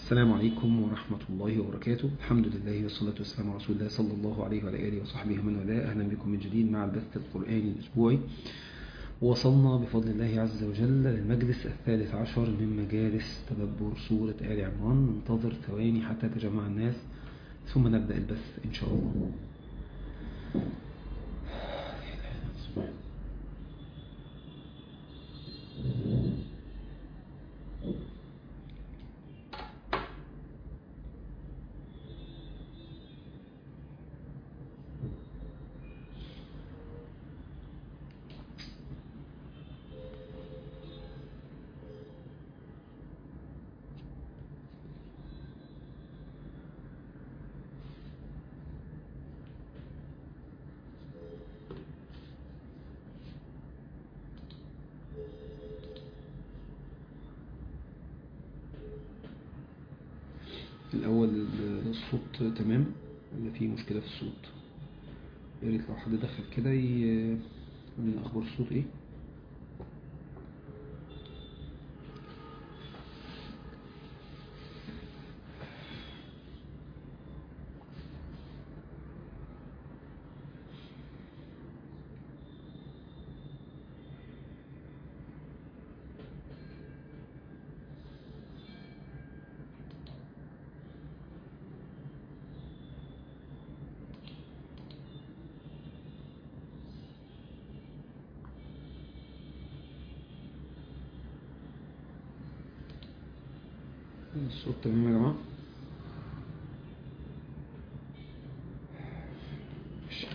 السلام عليكم ورحمة الله وبركاته الحمد لله والصلاة والسلام على رسول الله صلى الله عليه وعلى آله وصحبه ومن والاه أهلا بكم من جديد مع البث القرآني الأسبوعي ووصلنا بفضل الله عز وجل للمجلس الثالث عشر من مجالس تدبر سورة آل عمران ننتظر ثواني حتى تجمع الناس ثم نبدأ البث إن شاء الله الأول الصوت تمام ولا في مشكلة في الصوت يا ريت لو حد دخل كده يقول لنا أخبار الصوت إيه الصوت تمام يا جماعة ماشي.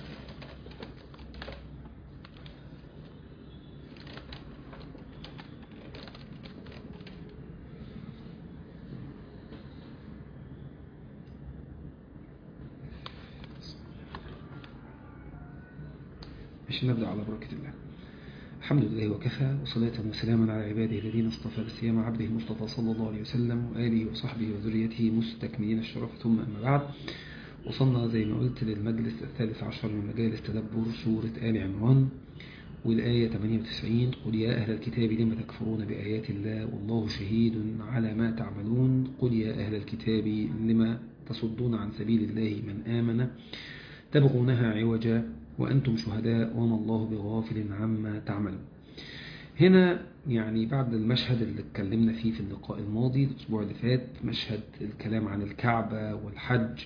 ماشي نبدأ على بركة الله الحمد لله وكفى وصلاة وسلاما على عباده الذين اصطفى بسيما عبده المصطفى صلى الله عليه وسلم وآله وصحبه وذريته مستكملين الشرف ثم أما بعد وصلنا زي ما قلت للمجلس الثالث عشر من مجالس تدبر سورة آل عمران والآية 98 قل يا أهل الكتاب لم تكفرون بآيات الله والله شهيد على ما تعملون قل يا أهل الكتاب لم تصدون عن سبيل الله من آمن تبغونها عوجا وأنتم شهداء وما الله بغافل عما تعملون هنا يعني بعد المشهد اللي اتكلمنا فيه في اللقاء الماضي الأسبوع اللي فات مشهد الكلام عن الكعبة والحج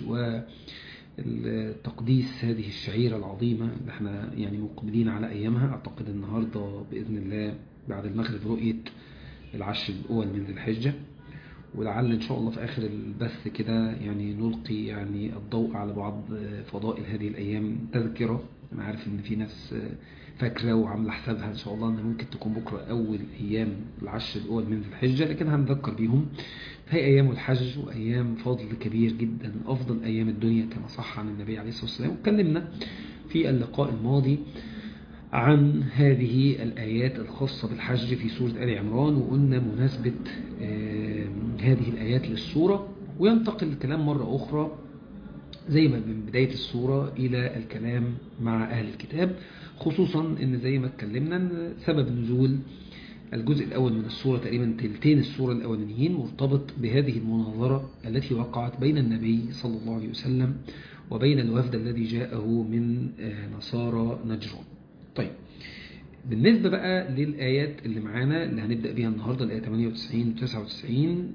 والتقديس هذه الشعيرة العظيمة اللي احنا يعني مقبلين على أيامها أعتقد النهاردة بإذن الله بعد المغرب رؤية العشر الأول من ذي الحجة ولعل إن شاء الله في آخر البث كده يعني نلقي يعني الضوء على بعض فضائل هذه الأيام تذكرة أنا عارف إن في ناس فاكرة وعاملة حسابها إن شاء الله إن ممكن تكون بكرة أول أيام العشر الأول من ذي الحجة لكن هنذكر بيهم هي أيام الحج وأيام فضل كبير جدا أفضل أيام الدنيا كما صح عن النبي عليه الصلاة والسلام واتكلمنا في اللقاء الماضي عن هذه الآيات الخاصة بالحج في سورة آل عمران وقلنا مناسبة هذه الآيات للسورة وينتقل الكلام مرة أخرى زي ما من بداية السورة إلى الكلام مع أهل الكتاب خصوصا إن زي ما اتكلمنا إن سبب نزول الجزء الأول من السورة تقريبا تلتين السورة الأولانيين مرتبط بهذه المناظرة التي وقعت بين النبي صلى الله عليه وسلم وبين الوفد الذي جاءه من نصارى نجران طيب بالنسبة بقى للآيات اللي معانا اللي هنبدأ بيها النهاردة الآية 98 و 99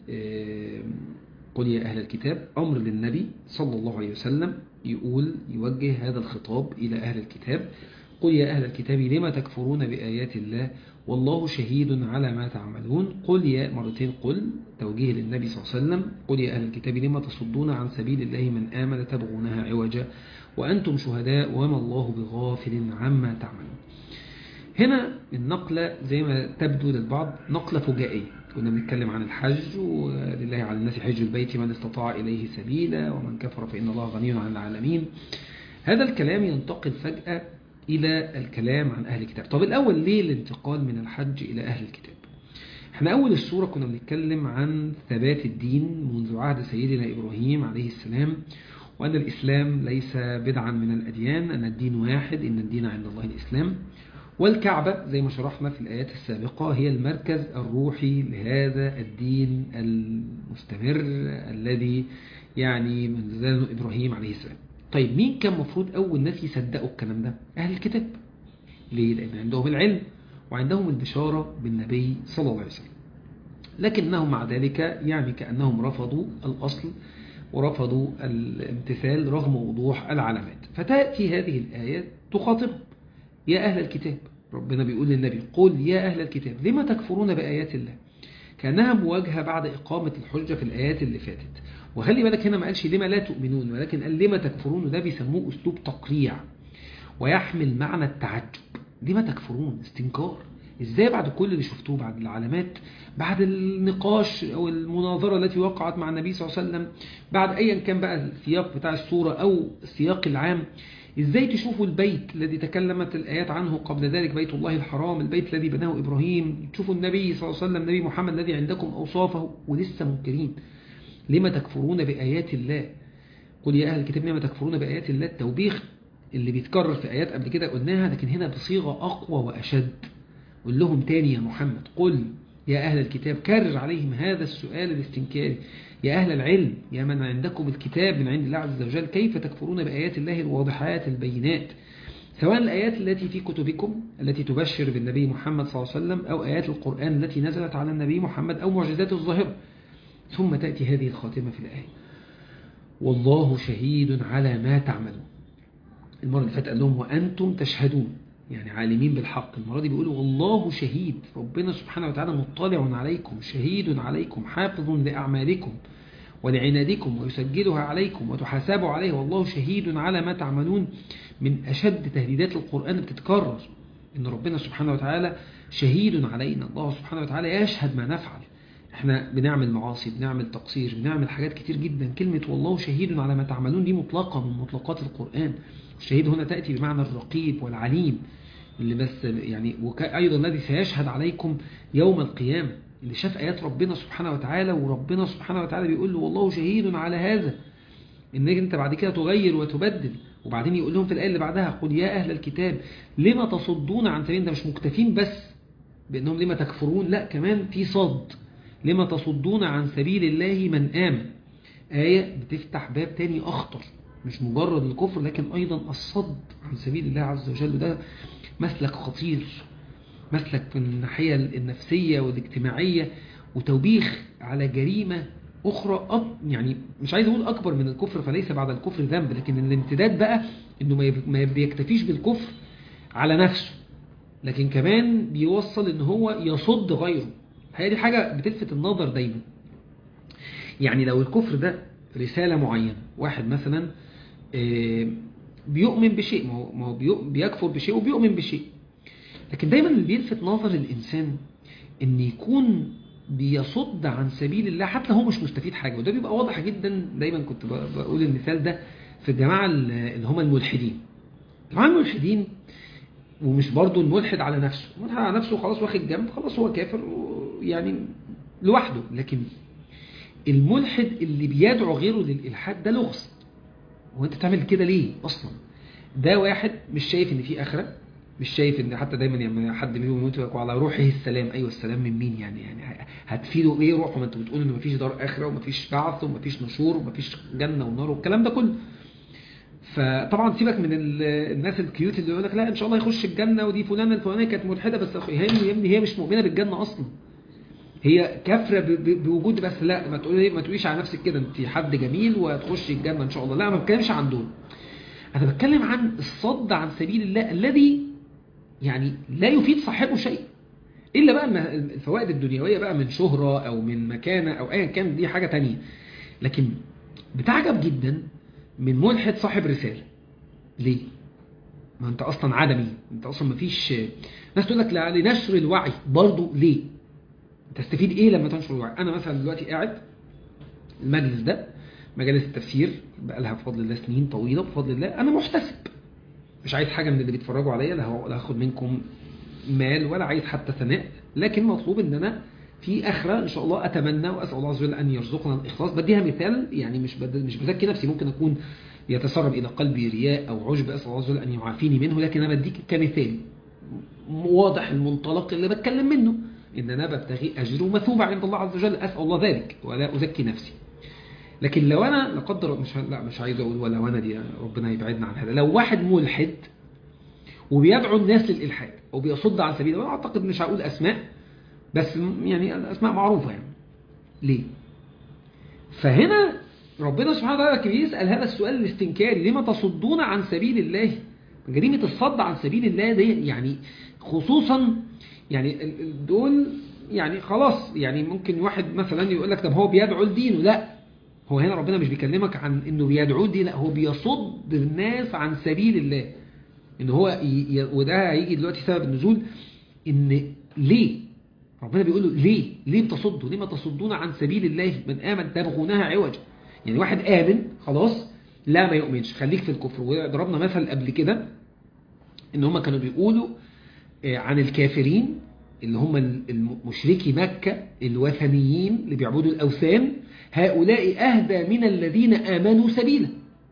قل يا أهل الكتاب أمر للنبي صلى الله عليه وسلم يقول يوجه هذا الخطاب إلى أهل الكتاب قل يا أهل الكتاب لما تكفرون بآيات الله والله شهيد على ما تعملون قل يا مرتين قل توجيه للنبي صلى الله عليه وسلم قل يا أهل الكتاب لما تصدون عن سبيل الله من آمن تبغونها عوجا وأنتم شهداء وما الله بغافل عما تعملون هنا النقلة زي ما تبدو للبعض نقلة فجائية كنا بنتكلم عن الحج ولله على الناس حج البيت من استطاع إليه سبيلا ومن كفر فإن الله غني عن العالمين هذا الكلام ينتقل فجأة إلى الكلام عن أهل الكتاب طب الأول ليه الانتقال من الحج إلى أهل الكتاب احنا أول السورة كنا بنتكلم عن ثبات الدين منذ عهد سيدنا إبراهيم عليه السلام وأن الإسلام ليس بدعا من الأديان أن الدين واحد إن الدين عند الله الإسلام والكعبة زي ما شرحنا في الآيات السابقة هي المركز الروحي لهذا الدين المستمر الذي يعني من زمان إبراهيم عليه السلام طيب مين كان مفروض أول ناس يصدقوا الكلام ده أهل الكتاب ليه؟ لأن عندهم العلم وعندهم البشارة بالنبي صلى الله عليه وسلم لكنهم مع ذلك يعني كأنهم رفضوا الأصل ورفضوا الامتثال رغم وضوح العلامات فتأتي هذه الآية تخاطبهم يا أهل الكتاب ربنا بيقول للنبي قل يا أهل الكتاب لما تكفرون بآيات الله كأنها مواجهة بعد إقامة الحجة في الآيات اللي فاتت وخلي بالك هنا ما قالش لما لا تؤمنون ولكن قال لما تكفرون وده بيسموه أسلوب تقريع ويحمل معنى التعجب لما تكفرون استنكار ازاي بعد كل اللي شفتوه بعد العلامات بعد النقاش او المناظرة التي وقعت مع النبي صلى الله عليه وسلم بعد ايا كان بقى السياق بتاع السورة او السياق العام ازاي تشوفوا البيت الذي تكلمت الآيات عنه قبل ذلك بيت الله الحرام البيت الذي بناه إبراهيم تشوفوا النبي صلى الله عليه وسلم نبي محمد الذي عندكم أوصافه ولسه منكرين لما تكفرون بآيات الله قل يا أهل الكتاب لما تكفرون بآيات الله التوبيخ اللي بيتكرر في آيات قبل كده قلناها لكن هنا بصيغة أقوى وأشد قل لهم تاني يا محمد قل يا أهل الكتاب كرر عليهم هذا السؤال الاستنكاري يا أهل العلم يا من عندكم الكتاب من عند الله عز وجل كيف تكفرون بآيات الله الواضحات البينات سواء الآيات التي في كتبكم التي تبشر بالنبي محمد صلى الله عليه وسلم أو آيات القرآن التي نزلت على النبي محمد أو معجزات الظاهرة ثم تأتي هذه الخاتمة في الآية والله شهيد على ما تعملون المرة اللي فاتت قال لهم وأنتم تشهدون يعني عالمين بالحق المرة دي بيقولوا والله شهيد ربنا سبحانه وتعالى مطلع عليكم شهيد عليكم حافظ لأعمالكم ولعنادكم ويسجلها عليكم وتحاسبوا عليه والله شهيد على ما تعملون من أشد تهديدات القرآن بتتكرر إن ربنا سبحانه وتعالى شهيد علينا الله سبحانه وتعالى يشهد ما نفعل احنا بنعمل معاصي بنعمل تقصير بنعمل حاجات كتير جدا كلمة والله شهيد على ما تعملون دي مطلقة من مطلقات القرآن الشهيد هنا تأتي بمعنى الرقيب والعليم اللي بس يعني أيضا الذي سيشهد عليكم يوم القيامة اللي شاف آيات ربنا سبحانه وتعالى وربنا سبحانه وتعالى بيقول له والله شهيد على هذا انك انت بعد كده تغير وتبدل وبعدين يقول لهم في الآية اللي بعدها قل يا أهل الكتاب لما تصدون عن سبيل ده مش مكتفين بس بأنهم لما تكفرون لا كمان في صد لما تصدون عن سبيل الله من آمن آية بتفتح باب تاني أخطر مش مجرد الكفر لكن أيضا الصد عن سبيل الله عز وجل ده مسلك خطير مسلك في الناحية النفسية والاجتماعية وتوبيخ على جريمة أخرى أب يعني مش عايز أقول أكبر من الكفر فليس بعد الكفر ذنب لكن الامتداد بقى إنه ما بيكتفيش بالكفر على نفسه لكن كمان بيوصل إن هو يصد غيره هي دي حاجة بتلفت النظر دايما يعني لو الكفر ده رسالة معينة واحد مثلا بيؤمن بشيء ما هو بيكفر بشيء وبيؤمن بشيء لكن دايما اللي بيلفت نظر الإنسان ان يكون بيصد عن سبيل الله حتى هو مش مستفيد حاجة وده بيبقى واضح جدا دايما كنت بقول المثال ده في الجماعة اللي هم الملحدين الجماعة الملحدين ومش برضو الملحد على نفسه الملحد على نفسه خلاص واخد جنب خلاص هو كافر يعني لوحده لكن الملحد اللي بيدعو غيره للإلحاد ده لغز وانت تعمل كده ليه اصلا ده واحد مش شايف ان في اخره مش شايف ان حتى دايما لما حد منهم يموت يقول على روحه السلام ايوه السلام من مين يعني يعني هتفيده ايه روحه ما انت بتقول ان مفيش دار اخره ومفيش بعث ومفيش نشور ومفيش جنه ونار والكلام ده كله فطبعا سيبك من الناس الكيوت اللي يقول لك لا ان شاء الله يخش الجنه ودي فلانه الفلانيه كانت ملحده بس يا ابني هي مش مؤمنه بالجنه اصلا هي كافره بوجود بس لا ما تقولي ما تقوليش على نفسك كده انت حد جميل وهتخشي الجنه ان شاء الله لا ما بتكلمش عن دول انا بتكلم عن الصد عن سبيل الله الذي يعني لا يفيد صاحبه شيء الا بقى الفوائد الدنيويه بقى من شهره او من مكانه او ايا كان دي حاجه تانية لكن بتعجب جدا من ملحد صاحب رساله ليه ما انت اصلا عدمي انت اصلا ما فيش ناس تقول لك لنشر الوعي برضه ليه تستفيد ايه لما تنشر الوعي انا مثلا دلوقتي قاعد المجلس ده مجالس التفسير بقى لها بفضل الله سنين طويله بفضل الله انا محتسب مش عايز حاجه من اللي بيتفرجوا عليا لا هاخد منكم مال ولا عايز حتى ثناء لكن مطلوب ان انا في اخره ان شاء الله اتمنى واسال الله عز وجل ان يرزقنا الاخلاص بديها مثال يعني مش بد... مش بزكي نفسي ممكن اكون يتسرب الى قلبي رياء او عجب اسال الله عز وجل ان يعافيني منه لكن انا بديك كمثال واضح المنطلق اللي بتكلم منه ان انا ببتغي اجر ومثوبة عند الله عز وجل اسال الله ذلك ولا ازكي نفسي لكن لو انا لا قدر مش لا مش عايز اقول ولو انا دي ربنا يبعدنا عن هذا لو واحد ملحد وبيدعو الناس للالحاد وبيصد عن سبيل وانا اعتقد مش هقول اسماء بس يعني الاسماء معروفه يعني ليه فهنا ربنا سبحانه وتعالى بيسال هذا السؤال الاستنكاري لما تصدون عن سبيل الله جريمه الصد عن سبيل الله دي يعني خصوصا يعني دول يعني خلاص يعني ممكن واحد مثلا يقول لك طب هو بيدعو لدينه لا هو هنا ربنا مش بيكلمك عن انه بيدعو دي لا هو بيصد الناس عن سبيل الله ان هو ي... وده هيجي دلوقتي سبب النزول ان ليه ربنا بيقول له ليه ليه بتصدوا ليه ما تصدون عن سبيل الله من آمن تبغونها عوجا يعني واحد آمن خلاص لا ما يؤمنش خليك في الكفر وضربنا مثل قبل كده ان هم كانوا بيقولوا عن الكافرين اللي هم مشركي مكة الوثنيين اللي بيعبدوا الأوثان هؤلاء أهدى من الذين آمنوا سبيلا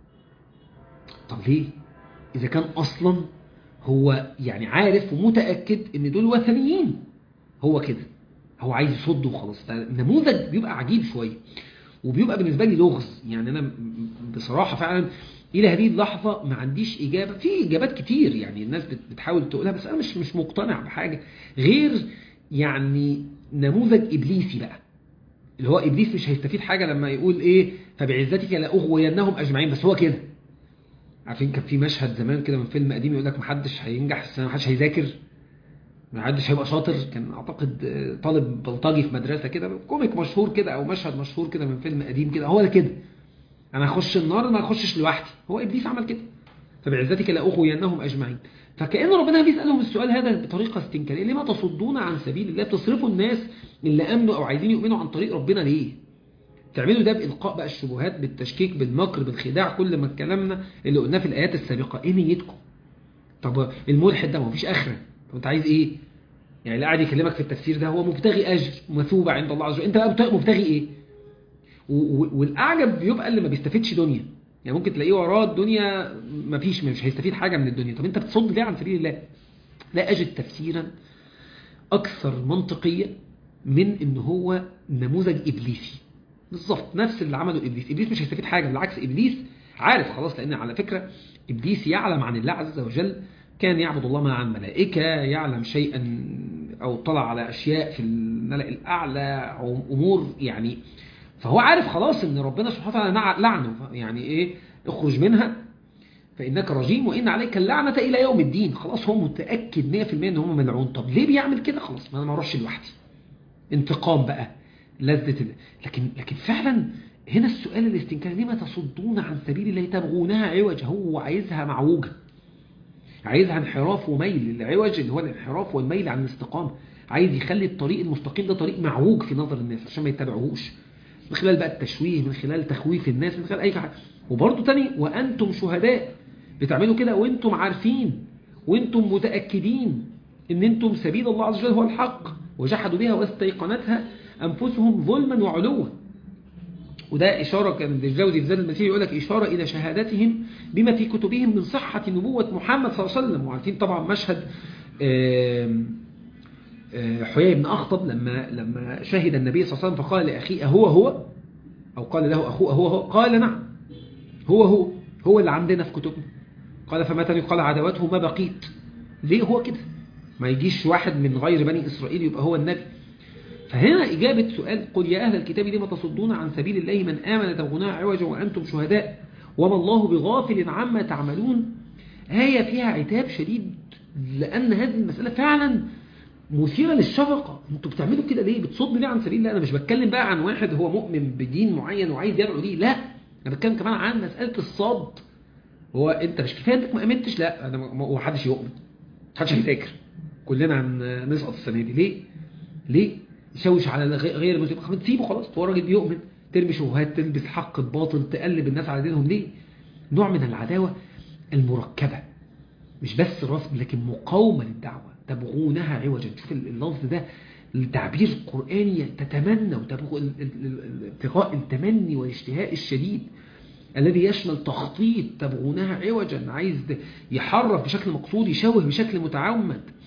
طب ليه إذا كان أصلا هو يعني عارف ومتأكد ان دول وثنيين هو كده هو عايز يصد وخلاص فالنموذج بيبقى عجيب شوية وبيبقى بالنسبة لي لغز يعني أنا بصراحة فعلا إلى هذه اللحظة ما عنديش إجابة في إجابات كتير يعني الناس بتحاول تقولها بس أنا مش مش مقتنع بحاجة غير يعني نموذج إبليسي بقى اللي هو إبليس مش هيستفيد حاجة لما يقول إيه فبعزتك لأغوينهم أجمعين بس هو كده عارفين كان في مشهد زمان كده من فيلم قديم يقول لك محدش هينجح السنة محدش هيذاكر محدش هيبقى شاطر كان اعتقد طالب بلطجي في مدرسة كده كوميك مشهور كده او مشهد مشهور كده من فيلم قديم كده هو ده كده انا هخش النار ما اخشش لوحدي هو ابليس عمل كده فبعزتك لاغوينهم اجمعين فكأن ربنا بيسألهم السؤال هذا بطريقة استنكارية لما تصدون عن سبيل الله بتصرفوا الناس اللي امنوا او عايزين يؤمنوا عن طريق ربنا ليه تعملوا ده بإلقاء بقى الشبهات بالتشكيك بالمكر بالخداع كل ما اتكلمنا اللي قلناه في الآيات السابقة ايه نيتكم طب الملحد ده ما فيش آخرة طب انت عايز ايه يعني اللي قاعد يكلمك في التفسير ده هو مبتغي أجر مثوبة عند الله عز وجل انت بقى مبتغي ايه والأعجب بيبقى اللي ما بيستفيدش دنيا يعني ممكن تلاقيه وراه الدنيا ما فيش مش هيستفيد حاجة من الدنيا طب انت بتصد ليه عن سبيل الله لا أجد تفسيرا أكثر منطقية من ان هو نموذج إبليسي بالظبط نفس اللي عمله إبليس إبليس مش هيستفيد حاجة بالعكس إبليس عارف خلاص لأن على فكرة إبليس يعلم عن الله عز وجل كان يعبد الله مع الملائكة يعلم شيئا أو طلع على أشياء في الملأ الأعلى أمور يعني فهو عارف خلاص ان ربنا سبحانه وتعالى لعنه يعني ايه اخرج منها فإنك رجيم وإن عليك اللعنة إلى يوم الدين خلاص هو متأكد 100% ان هم ملعون طب ليه بيعمل كده خلاص ما انا ما اروحش لوحدي انتقام بقى لذة ال... لكن لكن فعلا هنا السؤال الاستنكاري لما تصدون عن سبيل الله تبغونها عوج هو عايزها معوجة عايزها انحراف وميل العوج اللي هو الانحراف والميل عن الاستقامة عايز يخلي الطريق المستقيم ده طريق معوج في نظر الناس عشان ما يتبعوهوش من خلال بقى التشويه من خلال تخويف الناس من خلال اي حاجه وبرضه تاني وانتم شهداء بتعملوا كده وانتم عارفين وانتم متاكدين ان انتم سبيل الله عز وجل هو الحق وجحدوا بها واستيقنتها انفسهم ظلما وعلوا وده إشارة كان الجوزي في زاد المسيح يقول لك إشارة إلى شهادتهم بما في كتبهم من صحة نبوة محمد صلى الله عليه وسلم وعارفين طبعا مشهد حيي بن أخطب لما لما شهد النبي صلى الله عليه وسلم فقال لأخيه أهو هو أو قال له أخوه أهو هو قال نعم هو هو هو اللي عندنا في كتبنا قال فمتى يقال عداوته ما بقيت ليه هو كده ما يجيش واحد من غير بني إسرائيل يبقى هو النبي فهنا إجابة سؤال قل يا أهل الكتاب لما تصدون عن سبيل الله من آمن تبغونها عوجا وأنتم شهداء وما الله بغافل عما تعملون آية فيها عتاب شديد لأن هذه المسألة فعلا مثيرة للشفقة انتوا بتعملوا كده ليه بتصد ليه عن سبيل الله انا مش بتكلم بقى عن واحد هو مؤمن بدين معين وعايز يدعو ليه لا انا بتكلم كمان عن مسألة الصد هو انت مش كفايه انك ما امنتش لا انا ما حدش يؤمن محدش هيذاكر كلنا هنسقط السنه دي ليه ليه يشوش على غير المسلم خلاص تسيبه خلاص هو راجل بيؤمن ترمي شبهات تلبس حق الباطل تقلب الناس على دينهم ليه نوع من العداوه المركبه مش بس رفض لكن مقاومه للدعوه تبغونها عوجا شوف اللفظ ده التعبير القرآني تتمنى ابتغاء التمني والاشتهاء الشديد الذي يشمل تخطيط تبغونها عوجا عايز يحرف بشكل مقصود يشوه بشكل متعمد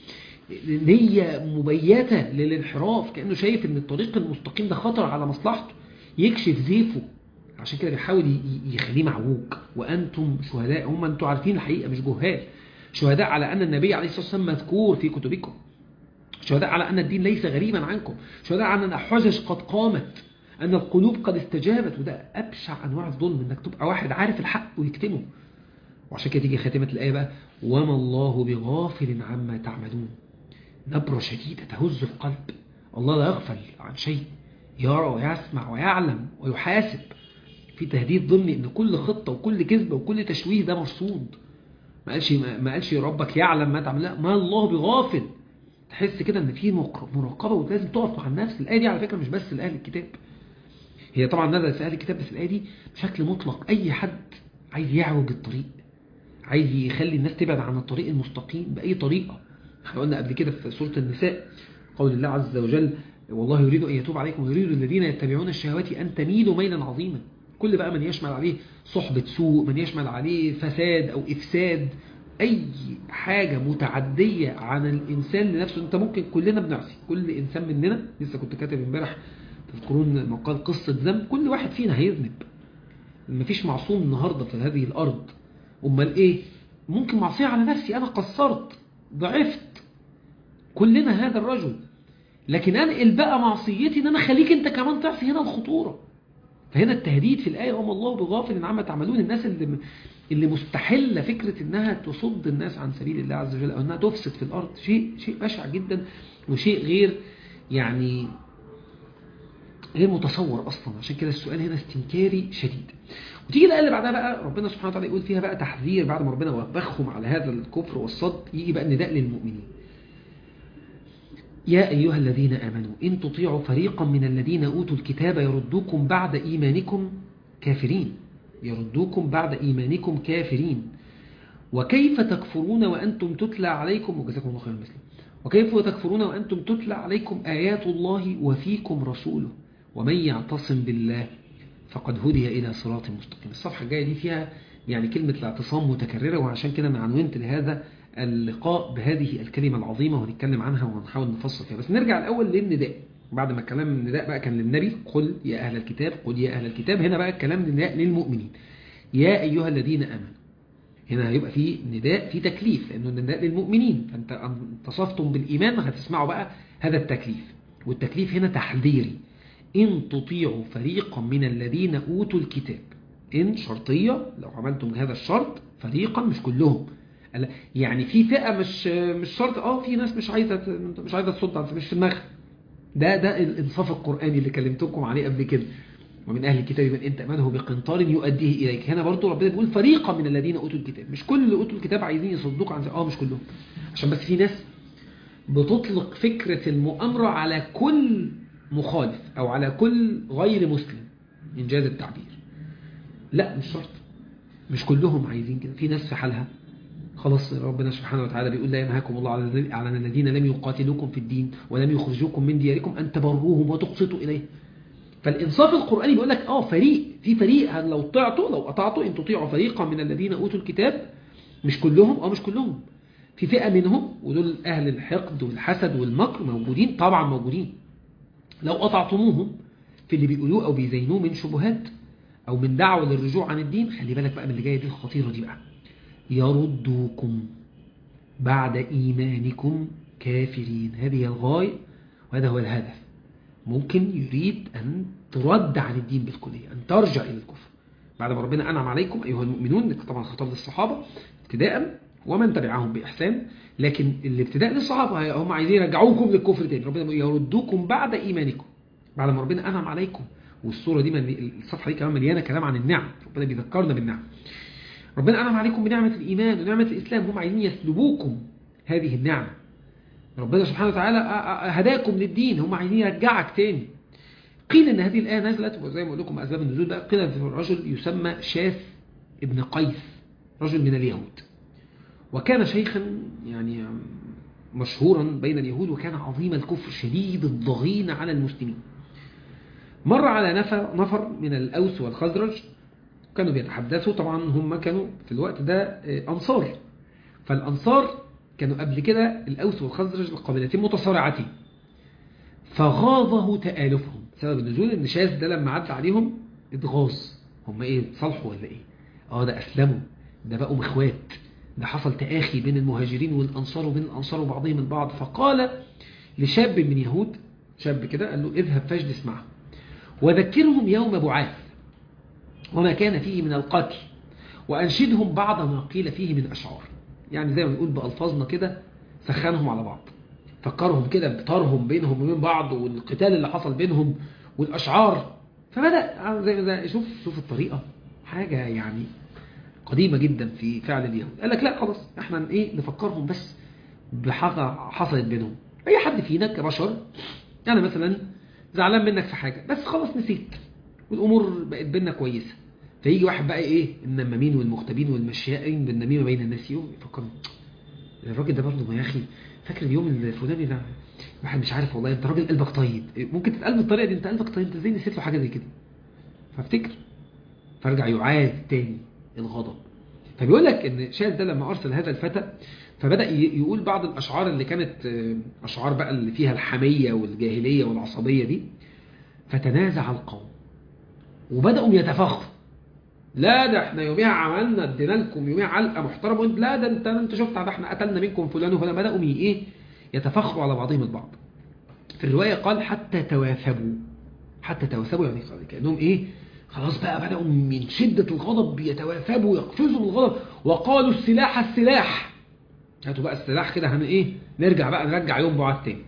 نية مبيتة للانحراف كأنه شايف ان الطريق المستقيم ده خطر على مصلحته يكشف زيفه عشان كده بيحاول ي- يخليه معوج وأنتم شهداء هم أنتم عارفين الحقيقة مش جهال شهداء على أن النبي عليه الصلاة والسلام مذكور في كتبكم شهداء على أن الدين ليس غريبا عنكم شهداء على أن الحجج قد قامت أن القلوب قد استجابت وده أبشع أنواع الظلم أنك تبقى واحد عارف الحق ويكتمه وعشان كده تيجي خاتمة الآية بقى وما الله بغافل عما تعملون نبرة شديدة تهز القلب الله لا يغفل عن شيء يرى ويسمع ويعلم ويحاسب في تهديد ضمني ان كل خطة وكل كذبة وكل تشويه ده مرصود ما قالش ما قالش ربك يعلم ما تعمل لا ما الله بغافل تحس كده ان في مق- مراقبة ولازم تقف مع النفس الآية دي على فكرة مش بس لأهل الكتاب هي طبعا نزلت في أهل الكتاب بس الآية دي بشكل مطلق أي حد عايز يعوج الطريق عايز يخلي الناس تبعد عن الطريق المستقيم بأي طريقة احنا قلنا قبل كده في سورة النساء قول الله عز وجل والله يريد أن يتوب عليكم ويريد الذين يتبعون الشهوات أن تميلوا ميلا عظيما كل بقى من يشمل عليه صحبة سوء من يشمل عليه فساد أو إفساد أي حاجة متعدية عن الإنسان لنفسه أنت ممكن كلنا بنعصي كل إنسان مننا لسه كنت كاتب امبارح تذكرون مقال قصة ذنب كل واحد فينا هيذنب مفيش معصوم النهاردة في هذه الأرض أمال إيه ممكن معصية على نفسي أنا قصرت ضعفت كلنا هذا الرجل لكن أنقل بقى معصيتي إن أنا خليك أنت كمان تعصي هنا الخطورة فهنا التهديد في الآية وما الله بغافل عما تعملون الناس اللي اللي مستحلة فكرة إنها تصد الناس عن سبيل الله عز وجل أو إنها تفسد في الأرض شيء شيء بشع جدا وشيء غير يعني غير متصور أصلا عشان كده السؤال هنا استنكاري شديد وتيجي الآية اللي بعدها بقى ربنا سبحانه وتعالى يقول فيها بقى تحذير بعد ما ربنا وبخهم على هذا الكفر والصد يجي بقى النداء للمؤمنين يا أيها الذين آمنوا إن تطيعوا فريقا من الذين أوتوا الكتاب يردوكم بعد إيمانكم كافرين يردوكم بعد إيمانكم كافرين وكيف تكفرون وأنتم تتلى عليكم وجزاكم الله خير المسلم وكيف تكفرون وأنتم تتلى عليكم آيات الله وفيكم رسوله ومن يعتصم بالله فقد هدي إلى صراط مستقيم الصفحة الجاية دي فيها يعني كلمة الاعتصام متكررة وعشان كده أنا عنونت لهذا اللقاء بهذه الكلمة العظيمة وهنتكلم عنها وهنحاول نفصل فيها بس نرجع الأول للنداء بعد ما كلام النداء بقى كان للنبي قل يا أهل الكتاب قل يا أهل الكتاب هنا بقى الكلام النداء للمؤمنين يا أيها الذين آمنوا هنا هيبقى في نداء في تكليف لأنه النداء للمؤمنين فأنت اتصفتم بالإيمان هتسمعوا بقى هذا التكليف والتكليف هنا تحذيري إن تطيعوا فريقا من الذين أوتوا الكتاب إن شرطية لو عملتم هذا الشرط فريقا مش كلهم يعني في فئة مش مش شرط اه في ناس مش عايزة مش عايزة تصد مش في دماغها ده ده الانصاف القرآني اللي كلمتكم عليه قبل كده ومن أهل الكتاب من إن تأمنه بقنطار يؤديه إليك هنا برضو ربنا بيقول فريقا من الذين أوتوا الكتاب مش كل اللي أوتوا الكتاب عايزين يصدوك عن اه مش كلهم عشان بس في ناس بتطلق فكرة المؤامرة على كل مخالف أو على كل غير مسلم إنجاز التعبير لا مش شرط مش كلهم عايزين كده في ناس في حالها خلاص ربنا سبحانه وتعالى بيقول لا ينهاكم الله على الذين لم يقاتلوكم في الدين ولم يخرجوكم من دياركم أن تبروهم وتقسطوا إليه فالإنصاف القرآني بيقول لك آه فريق في فريق لو طعتوا لو قطعتوا إن تطيعوا فريقا من الذين أوتوا الكتاب مش كلهم آه مش كلهم في فئة منهم ودول أهل الحقد والحسد والمكر موجودين طبعا موجودين لو قطعتموهم في اللي بيقولوه أو بيزينوه من شبهات أو من دعوة للرجوع عن الدين خلي بالك بقى من اللي جاية دي الخطيرة دي بقى يردوكم بعد إيمانكم كافرين هذه الغاية وهذا هو الهدف ممكن يريد أن ترد عن الدين بالكلية أن ترجع إلى الكفر بعد ما ربنا أنعم عليكم أيها المؤمنون طبعا خطاب للصحابة ابتداء ومن تبعهم بإحسان لكن الابتداء للصحابة هم عايزين يرجعوكم للكفر تاني ربنا يردوكم بعد إيمانكم بعد ما ربنا أنعم عليكم والصورة دي من الصفحة دي كمان مليانة كلام عن النعم ربنا بيذكرنا بالنعم ربنا أنعم عليكم بنعمة الإيمان ونعمة الإسلام هم عايزين يسلبوكم هذه النعمة ربنا سبحانه وتعالى هداكم للدين هم عايزين يرجعك تاني قيل ان هذه الآية نزلت وزي ما اقول لكم أسباب النزول بقى قيل في رجل يسمى شاف ابن قيس رجل من اليهود وكان شيخا يعني مشهورا بين اليهود وكان عظيم الكفر شديد الضغين على المسلمين مر على نفر, نفر من الأوس والخزرج كانوا بيتحدثوا طبعا هم كانوا في الوقت ده أنصار فالأنصار كانوا قبل كده الأوس والخزرج القبيلتين متصارعتين فغاضه تآلفهم سبب النزول ان شاذ ده لما عدى عليهم اتغاظ هم ايه صلحوا ولا ايه اه ده اسلموا ده بقوا مخوات ده حصل تآخي بين المهاجرين والأنصار وبين الأنصار وبعضهم البعض فقال لشاب من يهود شاب كده قال له اذهب فاجلس معهم وذكرهم يوم بعاث وما كان فيه من القتل وأنشدهم بعض ما قيل فيه من أشعار يعني زي ما نقول بألفاظنا كده سخنهم على بعض فكرهم كده بطارهم بينهم وبين بعض والقتال اللي حصل بينهم والأشعار فبدأ زي ما شوف شوف الطريقة حاجة يعني قديمة جدا في فعل اليهود قال لك لا خلاص احنا ايه نفكرهم بس بحاجة حصلت بينهم اي حد فينا كبشر انا مثلا زعلان منك في حاجة بس خلاص نسيت والامور بقت بينا كويسة فيجي واحد بقى ايه النمامين والمختبين والمشيائين بالنميمة بين الناس يوم يفكروا الراجل ده برضه ما يا اخي فاكر اليوم الفلاني ده واحد مش عارف والله انت راجل قلبك طيب ممكن تتقال بالطريقه دي انت قلبك طيب انت ازاي نسيت له حاجه زي كده فافتكر فارجع يعاد تاني الغضب فبيقول لك ان شاهد ده لما ارسل هذا الفتى فبدا يقول بعض الاشعار اللي كانت اشعار بقى اللي فيها الحميه والجاهليه والعصبيه دي فتنازع القوم وبداوا يتفاخروا لا ده احنا يوميها عملنا ادينا لكم يوميها علقه محترمه وانت لا ده انت انت شفت ده احنا قتلنا منكم فلان وفلان بداوا ايه يتفاخروا على بعضهم البعض في الروايه قال حتى توافبوا حتى توافبوا يعني كانهم ايه خلاص بقى بداوا من شده الغضب بيتوافبوا يقفزوا من الغضب وقالوا السلاح السلاح هاتوا بقى السلاح كده هن ايه نرجع بقى نرجع يوم بعد تاني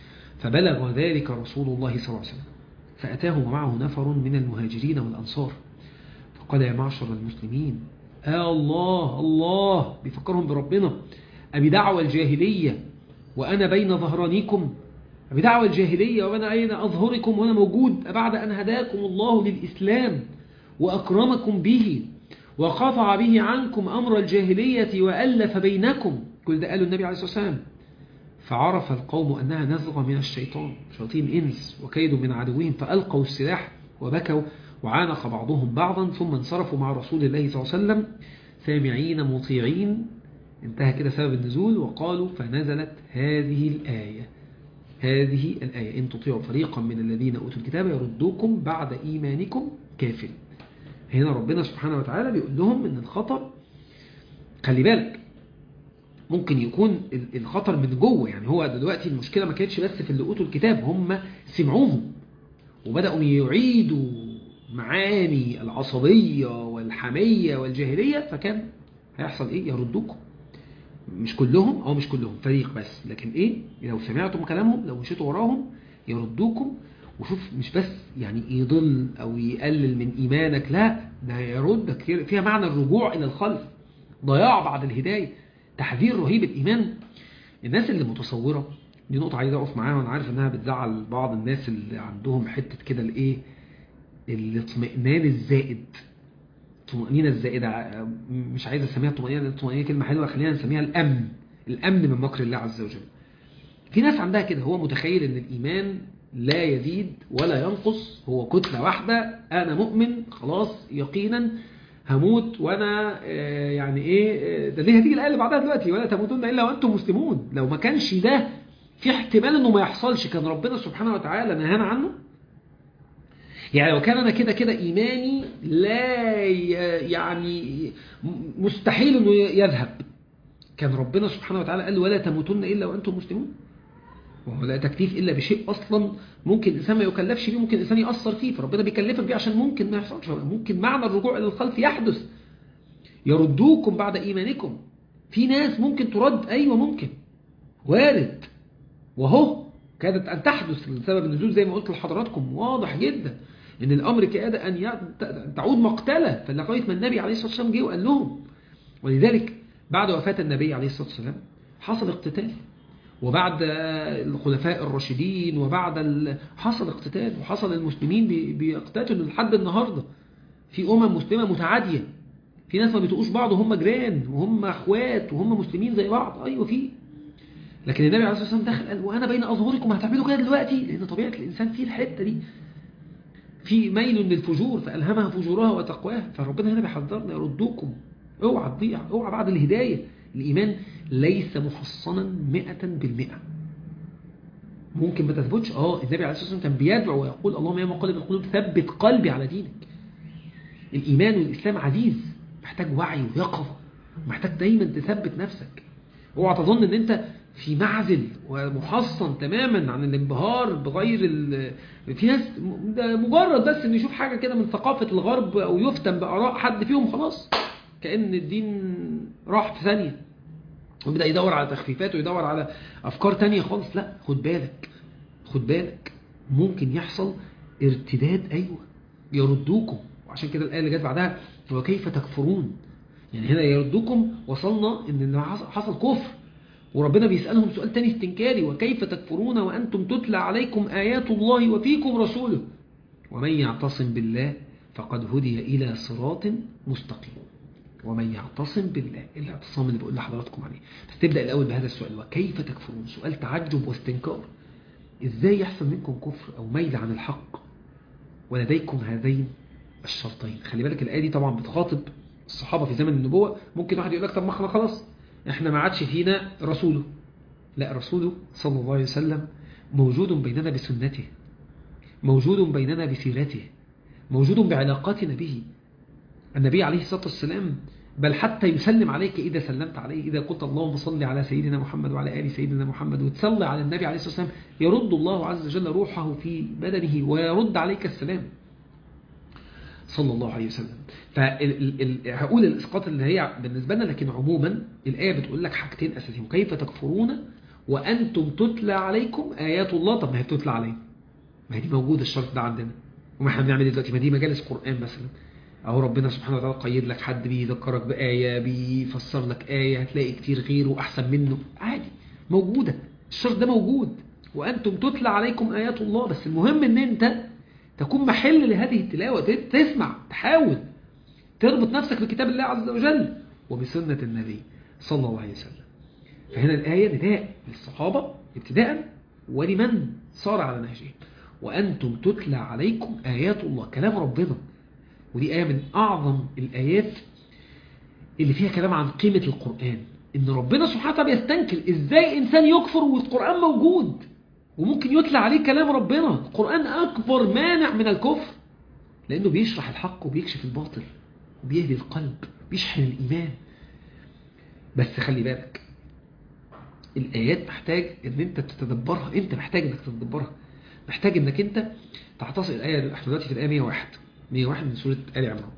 فبلغ ذلك رسول الله صلى الله عليه وسلم فأتاه ومعه نفر من المهاجرين والأنصار قال يا معشر المسلمين آه الله الله بيفكرهم بربنا أبي دعوة الجاهلية وأنا بين ظهرانيكم أبي دعوة الجاهلية وأنا أين أظهركم وأنا موجود بعد أن هداكم الله للإسلام وأكرمكم به وقطع به عنكم أمر الجاهلية وألف بينكم كل ده قاله النبي عليه الصلاة والسلام فعرف القوم أنها نزغة من الشيطان شياطين إنس وكيد من عدوهم فألقوا السلاح وبكوا وعانق بعضهم بعضا ثم انصرفوا مع رسول الله صلى الله عليه وسلم سامعين مطيعين انتهى كده سبب النزول وقالوا فنزلت هذه الآية هذه الآية إن تطيعوا فريقا من الذين أوتوا الكتاب يردوكم بعد إيمانكم كافر هنا ربنا سبحانه وتعالى بيقول لهم إن الخطر خلي بالك ممكن يكون الخطر من جوه يعني هو دلوقتي المشكلة ما كانتش بس في اللي أوتوا الكتاب هم سمعوهم وبدأوا يعيدوا معاني العصبية والحمية والجاهلية فكان هيحصل ايه يردوكم مش كلهم او مش كلهم فريق بس لكن ايه لو سمعتم كلامهم لو مشيتوا وراهم يردوكم وشوف مش بس يعني يضل او يقلل من ايمانك لا ده يردك فيها معنى الرجوع الى الخلف ضياع بعد الهداية تحذير رهيب الايمان الناس اللي متصورة دي نقطة عايز اقف معاها وانا عارف انها بتزعل بعض الناس اللي عندهم حتة كده الايه الاطمئنان الزائد الطمأنينة الزائدة مش عايز اسميها الطمأنينة الطمأنينة كلمة حلوة خلينا نسميها الأمن الأمن من مكر الله عز وجل في ناس عندها كده هو متخيل ان الإيمان لا يزيد ولا ينقص هو كتلة واحدة أنا مؤمن خلاص يقينا هموت وانا يعني ايه ده ليه هتيجي الآية اللي بعدها دلوقتي ولا تموتون إلا وأنتم مسلمون لو ما كانش ده في احتمال انه ما يحصلش كان ربنا سبحانه وتعالى نهانا عنه يعني لو كان أنا كده كده إيماني لا يعني مستحيل أنه يذهب كان ربنا سبحانه وتعالى قال ولا تموتن إلا وأنتم مسلمون وهو لا تكليف إلا بشيء أصلا ممكن الإنسان ما يكلفش بيه ممكن الإنسان يأثر فيه فربنا بيكلفك بيه عشان ممكن ما يحصلش ممكن معنى الرجوع إلى الخلف يحدث يردوكم بعد إيمانكم في ناس ممكن ترد أيوة ممكن وارد وهو كادت أن تحدث لسبب النزول زي ما قلت لحضراتكم واضح جدا ان الامر كاد ان تعود مقتله فلغايه ما النبي عليه الصلاه والسلام جه وقال لهم ولذلك بعد وفاه النبي عليه الصلاه والسلام حصل اقتتال وبعد الخلفاء الراشدين وبعد ال... حصل اقتتال وحصل المسلمين بي... بيقتتلوا لحد النهارده في امم مسلمه متعاديه في ناس ما بيتقوش بعض وهم جيران وهم اخوات وهم مسلمين زي بعض ايوه في لكن النبي عليه الصلاه والسلام دخل قال وانا بين اظهركم هتعملوا كده دلوقتي لان طبيعه الانسان فيه الحته دي في ميل للفجور فألهمها فجورها وتقواها فربنا هنا بيحذرنا يردوكم اوعى تضيع اوعى بعد الهداية الإيمان ليس محصنا مئة بالمئة ممكن ما تثبتش اه النبي عليه الصلاة والسلام كان بيدعو ويقول اللهم يا مقلب القلوب ثبت قلبي على دينك الإيمان والإسلام عزيز محتاج وعي ويقظة محتاج دايما تثبت نفسك اوعى تظن ان انت في معزل ومحصن تماما عن الانبهار بغير ال... في ناس ده مجرد بس ان يشوف حاجة كده من ثقافة الغرب او يفتن بآراء حد فيهم خلاص كأن الدين راح في ثانية وبدأ يدور على تخفيفات ويدور على أفكار تانية خالص لا خد بالك خد بالك ممكن يحصل ارتداد أيوة يردوكم وعشان كده الآية اللي جت بعدها وكيف تكفرون يعني هنا يردوكم وصلنا ان حصل كفر وربنا بيسألهم سؤال تاني استنكاري وكيف تكفرون وأنتم تتلى عليكم آيات الله وفيكم رسوله ومن يعتصم بالله فقد هدي إلى صراط مستقيم ومن يعتصم بالله الاعتصام اللي بقول لحضراتكم عليه بس تبدأ الأول بهذا السؤال وكيف تكفرون سؤال تعجب واستنكار إزاي يحصل منكم كفر أو ميل عن الحق ولديكم هذين الشرطين خلي بالك الآية دي طبعا بتخاطب الصحابة في زمن النبوة ممكن واحد يقول لك طب ما احنا خلاص احنا ما عادش فينا رسوله لا رسوله صلى الله عليه وسلم موجود بيننا بسنته موجود بيننا بسيرته موجود بعلاقاتنا به النبي عليه الصلاة والسلام بل حتى يسلم عليك إذا سلمت عليه إذا قلت اللهم صل على سيدنا محمد وعلى آل سيدنا محمد وتصلي على النبي عليه الصلاة والسلام يرد الله عز وجل روحه في بدنه ويرد عليك السلام صلى الله عليه وسلم فهقول الإسقاط اللي هي بالنسبة لنا لكن عموما الآية بتقول لك حاجتين أساسيين كيف تكفرون وأنتم تتلى عليكم آيات الله طب ما هي بتتلى علينا ما هي دي موجودة الشرط ده عندنا وما احنا بنعمل دلوقتي ما دي مجالس قرآن مثلا أهو ربنا سبحانه وتعالى قيد لك حد بيذكرك بآية بيفسر لك آية هتلاقي كتير غيره أحسن منه عادي موجودة الشرط ده موجود وأنتم تتلى عليكم آيات الله بس المهم ان انت تكون محل لهذه التلاوة تسمع تحاول تربط نفسك بكتاب الله عز وجل وبسنة النبي صلى الله عليه وسلم فهنا الآية نداء للصحابة ابتداء ولمن صار على نهجهم وأنتم تتلى عليكم آيات الله كلام ربنا ودي آية من أعظم الآيات اللي فيها كلام عن قيمة القرآن إن ربنا سبحانه وتعالى بيستنكر إزاي إنسان يكفر والقرآن موجود وممكن يتلى عليه كلام ربنا القرآن أكبر مانع من الكفر لأنه بيشرح الحق وبيكشف الباطل وبيهدي القلب بيشحن الإيمان بس خلي بالك الآيات محتاج ان انت تتدبرها انت محتاج انك تتدبرها محتاج انك انت تعتصر الآية احنا دلوقتي في الآية 101 101 من سورة آل عمران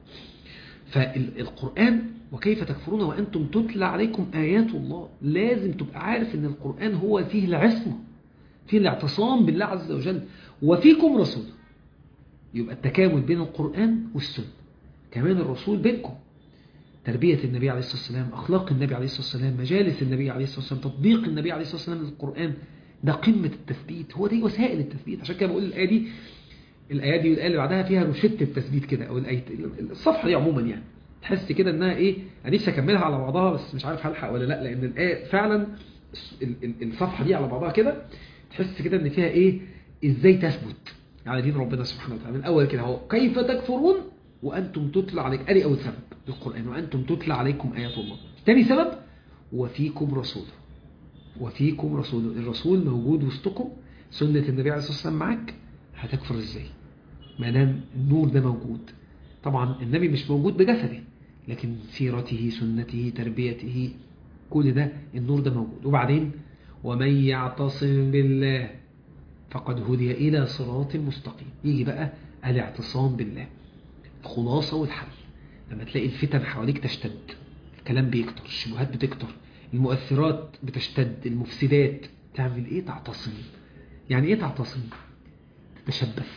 فالقرآن وكيف تكفرون وأنتم تتلى عليكم آيات الله لازم تبقى عارف ان القرآن هو فيه العصمة فيه الاعتصام بالله عز وجل وفيكم رسول يبقى التكامل بين القرآن والسنة كمان الرسول بينكم تربية النبي عليه الصلاة والسلام أخلاق النبي عليه الصلاة والسلام مجالس النبي عليه الصلاة والسلام تطبيق النبي عليه الصلاة والسلام للقرآن ده قمة التثبيت هو دي وسائل التثبيت عشان كده بقول الآية دي الآية دي والآية اللي بعدها فيها روشتة التثبيت كده أو الآية الصفحة دي عموما يعني تحس كده إنها إيه أنا نفسي أكملها على بعضها بس مش عارف هلحق ولا لا لأن الآية فعلا الصفحة دي على بعضها كده تحس كده إن فيها إيه إزاي تثبت على دين ربنا سبحانه وتعالى من الأول كده هو كيف تكفرون وأنتم تتلى عليك أدي أول سبب القرآن وأنتم تتلى عليكم آيات الله تاني سبب وفيكم رسول وفيكم رسول الرسول موجود وسطكم سنة النبي عليه الصلاة والسلام معك هتكفر ازاي ما دام النور ده موجود طبعا النبي مش موجود بجسده لكن سيرته سنته تربيته كل ده النور ده موجود وبعدين ومن يعتصم بالله فقد هدي إلى صراط مستقيم يجي بقى الاعتصام بالله الخلاصة والحل لما تلاقي الفتن حواليك تشتد الكلام بيكتر الشبهات بتكتر المؤثرات بتشتد المفسدات تعمل ايه تعتصم يعني ايه تعتصم تتشبث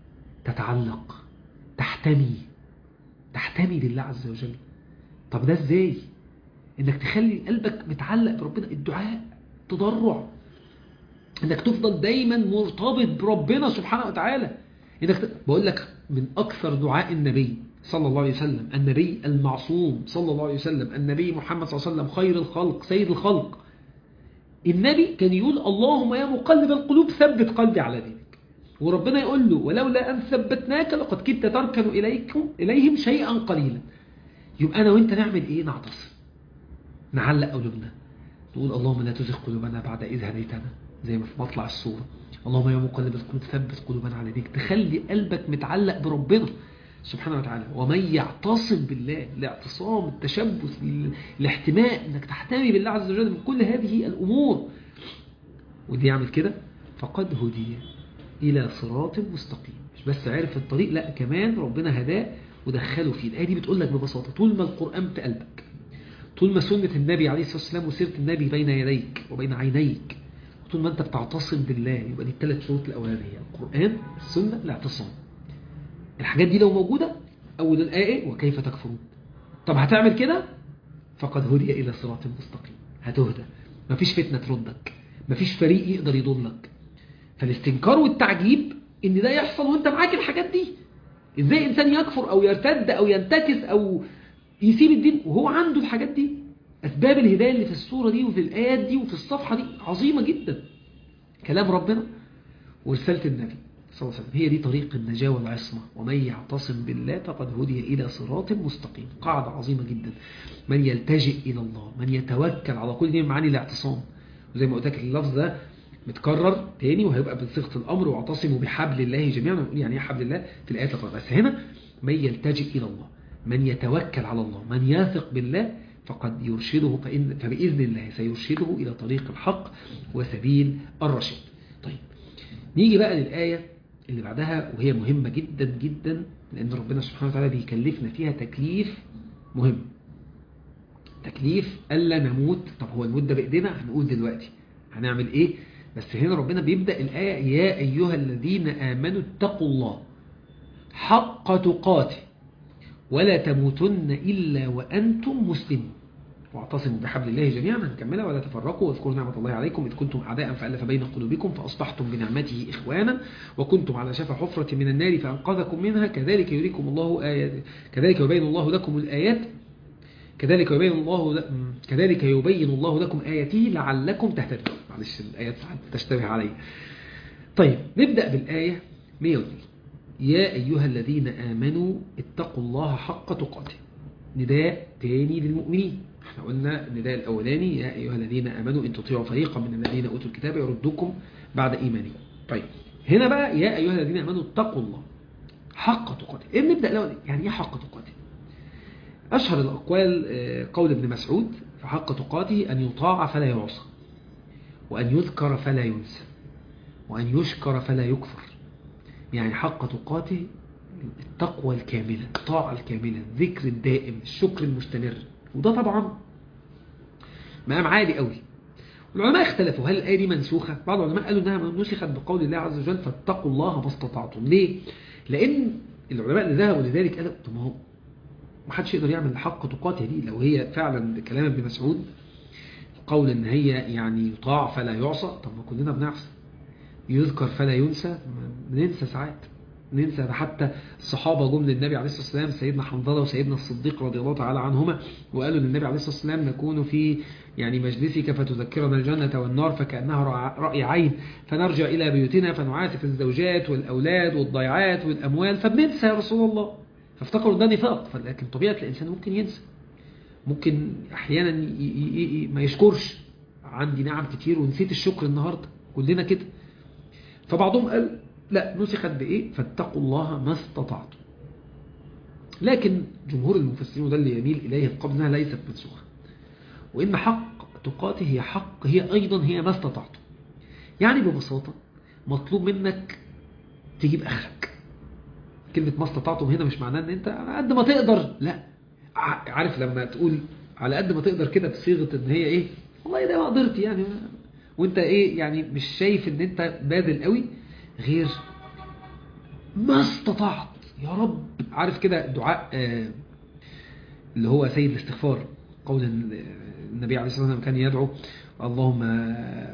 تتعلق تحتمي تحتمي بالله عز وجل طب ده ازاي انك تخلي قلبك متعلق بربنا الدعاء تضرع انك تفضل دايما مرتبط بربنا سبحانه وتعالى انك بقول لك من اكثر دعاء النبي صلى الله عليه وسلم النبي المعصوم صلى الله عليه وسلم النبي محمد صلى الله عليه وسلم خير الخلق سيد الخلق النبي كان يقول اللهم يا مقلب القلوب ثبت قلبي على دينك وربنا يقول له ولولا أن ثبتناك لقد كنت تركن إليكم إليهم شيئا قليلا يبقى أنا وإنت نعمل إيه نعتصم نعلق قلوبنا نقول اللهم لا تزغ قلوبنا بعد إذ هديتنا زي ما في مطلع السورة اللهم يا مقلب القلوب ثبت قلوبنا على دينك تخلي قلبك متعلق بربنا سبحانه وتعالى ومن يعتصم بالله الاعتصام التشبث الاحتماء انك تحتمي بالله عز وجل من كل هذه الامور ودي يعمل كده فقد هدي الى صراط مستقيم مش بس عرف الطريق لا كمان ربنا هداه ودخله فيه الايه دي بتقول لك ببساطه طول ما القران في قلبك طول ما سنه النبي عليه الصلاه والسلام وسيره النبي بين يديك وبين عينيك طول ما انت بتعتصم بالله يبقى دي الثلاث شروط الاولانيه القران السنه الاعتصام الحاجات دي لو موجودة أول الآية إيه؟ وكيف تكفرون طب هتعمل كده فقد هدي إلى صراط مستقيم هتهدى مفيش فتنة تردك مفيش فريق يقدر يضلك فالاستنكار والتعجيب إن ده يحصل وإنت معاك الحاجات دي إزاي إنسان يكفر أو يرتد أو ينتكس أو يسيب الدين وهو عنده الحاجات دي أسباب الهداية اللي في السورة دي وفي الآيات دي وفي الصفحة دي عظيمة جدا كلام ربنا ورسالة النبي صلى الله عليه وسلم هي دي طريق النجاة والعصمة ومن يعتصم بالله فقد هدي إلى صراط مستقيم قاعدة عظيمة جدا من يلتجئ إلى الله من يتوكل على كل دي معاني الاعتصام وزي ما قلت لك اللفظ ده متكرر تاني وهيبقى بصيغة الأمر واعتصموا بحبل الله جميعا نقول يعني ايه حبل الله في الآيات القرآن بس هنا من يلتجئ إلى الله من يتوكل على الله من يثق بالله فقد يرشده فإن فبإذن الله سيرشده إلى طريق الحق وسبيل الرشاد طيب نيجي بقى للآية اللي بعدها وهي مهمة جدا جدا لأن ربنا سبحانه وتعالى بيكلفنا فيها تكليف مهم تكليف ألا نموت طب هو الموت ده بإيدينا هنقول دلوقتي هنعمل إيه بس هنا ربنا بيبدأ الآية يا أيها الذين آمنوا اتقوا الله حق تقاته ولا تموتن إلا وأنتم مسلمون واعتصموا بحبل الله جميعا هنكملها ولا تفرقوا واذكروا نعمة الله عليكم إذ كنتم أعداء فألف بين قلوبكم فأصبحتم بنعمته إخوانا وكنتم على شفا حفرة من النار فأنقذكم منها كذلك يريكم الله آيات كذلك يبين الله لكم الآيات كذلك يبين الله كذلك يبين الله لكم آياته لعلكم تهتدون معلش الآيات تشتبه علي طيب نبدأ بالآية 102 يا أيها الذين آمنوا اتقوا الله حق تقاته نداء تاني للمؤمنين احنا قلنا النداء الأولاني يا أيها الذين آمنوا إن تطيعوا فريقا من الذين أوتوا الكتاب يردوكم بعد إيمانكم طيب هنا بقى يا أيها الذين آمنوا اتقوا الله حق تقاته إيه نبدأ الأول يعني إيه حق تقاته أشهر الأقوال قول ابن مسعود في حق تقاته أن يطاع فلا يعصى وأن يذكر فلا ينسى وأن يشكر فلا يكفر يعني حق تقاته التقوى الكاملة الطاعة الكاملة الذكر الدائم الشكر المستمر وده طبعا مقام عالي قوي العلماء اختلفوا هل الآية دي منسوخة بعض العلماء قالوا انها نسخت بقول الله عز وجل فاتقوا الله ما استطعتم ليه لان العلماء اللي ذهبوا لذلك قالوا طب ما هو ما حدش يقدر يعمل حق تقاته دي لو هي فعلا كلام ابن مسعود قول ان هي يعني يطاع فلا يعصى طب ما كلنا بنعصى يذكر فلا ينسى بننسى ساعات ننسى ده حتى الصحابة جم للنبي عليه الصلاة والسلام سيدنا حنظلة وسيدنا الصديق رضي الله تعالى عنهما وقالوا للنبي عليه الصلاة والسلام نكون في يعني مجلسك فتذكرنا الجنة والنار فكأنها رأي عين فنرجع إلى بيوتنا فنعاتف الزوجات والأولاد والضيعات والأموال فبننسى يا رسول الله فافتكروا ده نفاق لكن طبيعة الإنسان ممكن ينسى ممكن أحيانا ما يشكرش عندي نعم كتير ونسيت الشكر النهاردة كلنا كده فبعضهم قال لا نسخت بإيه فاتقوا الله ما استطعتم لكن جمهور المفسرين وده اللي يميل إليه القول انها ليست منسوخة وإن حق تقاته هي حق هي أيضا هي ما استطعتم يعني ببساطة مطلوب منك تجيب آخرك كلمة ما استطعتم هنا مش معناه ان انت على قد ما تقدر لا عارف لما تقول على قد ما تقدر كده بصيغة ان هي ايه والله ده ما قدرت يعني وانت ايه يعني مش شايف ان انت باذل قوي غير ما استطعت يا رب عارف كده دعاء آه اللي هو سيد الاستغفار قول النبي عليه الصلاة والسلام كان يدعو اللهم آه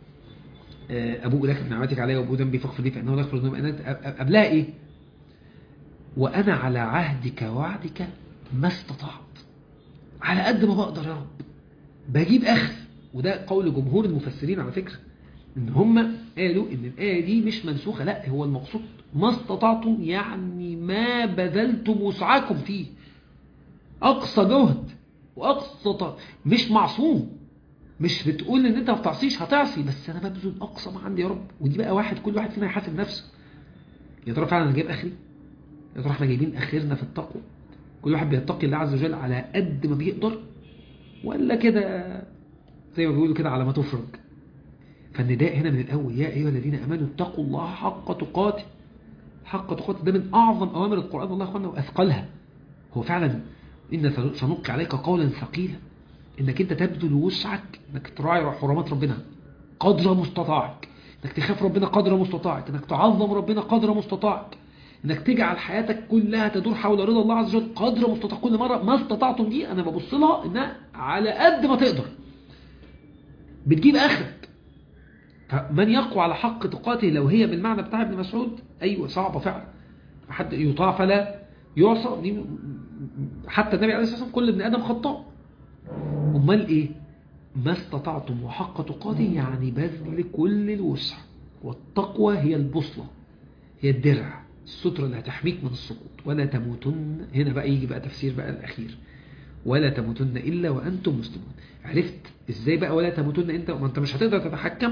أبوء لك بنعمتك علي وأبوء ذنبي فاغفر لي فإنه لا يغفر الذنوب قبلها إيه وأنا على عهدك وعدك ما استطعت على قد ما بقدر يا رب بجيب آخر وده قول جمهور المفسرين على فكرة ان هم قالوا ان الآية دي مش منسوخة لا هو المقصود ما استطعتم يعني ما بذلتم وسعاكم فيه أقصى جهد وأقصى مش معصوم مش بتقول ان انت ما بتعصيش هتعصي بس انا ببذل اقصى ما عندي يا رب ودي بقى واحد كل واحد فينا يحاسب نفسه يا ترى فعلا انا جايب اخري يا ترى احنا جايبين اخرنا في التقوى كل واحد بيتقي الله عز وجل على قد ما بيقدر ولا كده زي ما بيقولوا كده على ما تفرج فالنداء هنا من الاول يا ايها الذين امنوا اتقوا الله حق تقاته حق تقاته ده من اعظم اوامر القران والله يا اخوانا واثقلها هو فعلا ان سنلقي عليك قولا ثقيلا انك انت تبذل وسعك انك تراعي حرمات ربنا قدر مستطاعك انك تخاف ربنا قدر مستطاعك انك تعظم ربنا قدر مستطاعك انك تجعل حياتك كلها تدور حول رضا الله عز وجل قدر مستطاع كل مرة ما استطعتم دي انا ببص لها انها على قد ما تقدر بتجيب اخرك فمن يقوى على حق تقاته لو هي بالمعنى بتاع ابن مسعود ايوه صعبة فعلا حد يطاع فلا يعصى دي حتى النبي عليه الصلاة والسلام كل ابن ادم خطاء امال ايه ما استطعتم وحق تقاته يعني بذل كل الوسع والتقوى هي البوصلة هي الدرع السترة اللي هتحميك من السقوط ولا تموتن هنا بقى يجي بقى تفسير بقى الأخير ولا تموتن إلا وأنتم مسلمون عرفت إزاي بقى ولا تموتن أنت ما أنت مش هتقدر تتحكم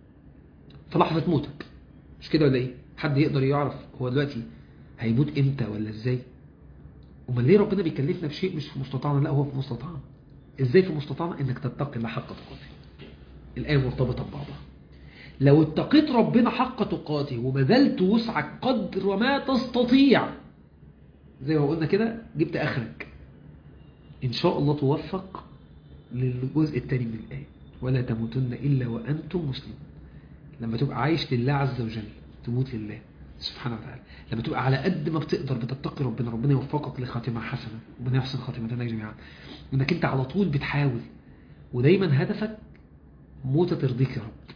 في لحظة موتك مش كده ولا إيه حد يقدر يعرف هو دلوقتي هيموت إمتى ولا إزاي امال ليه ربنا بيكلفنا بشيء مش في مستطاعنا لا هو في مستطاعنا ازاي في مستطاعنا انك تتقي الله حق تقاته الآية مرتبطة ببعضها لو اتقيت ربنا حق تقاته وبذلت وسعك قدر ما تستطيع زي ما قلنا كده جبت اخرك ان شاء الله توفق للجزء الثاني من الآية ولا تموتن إلا وأنتم مسلمون لما تبقى عايش لله عز وجل تموت لله سبحانه وتعالى لما تبقى على قد ما بتقدر بتتقي ربنا ربنا يوفقك لخاتمة حسنة ربنا يحسن خاتمتنا جميعا انك انت على طول بتحاول ودايما هدفك موتة ترضيك يا رب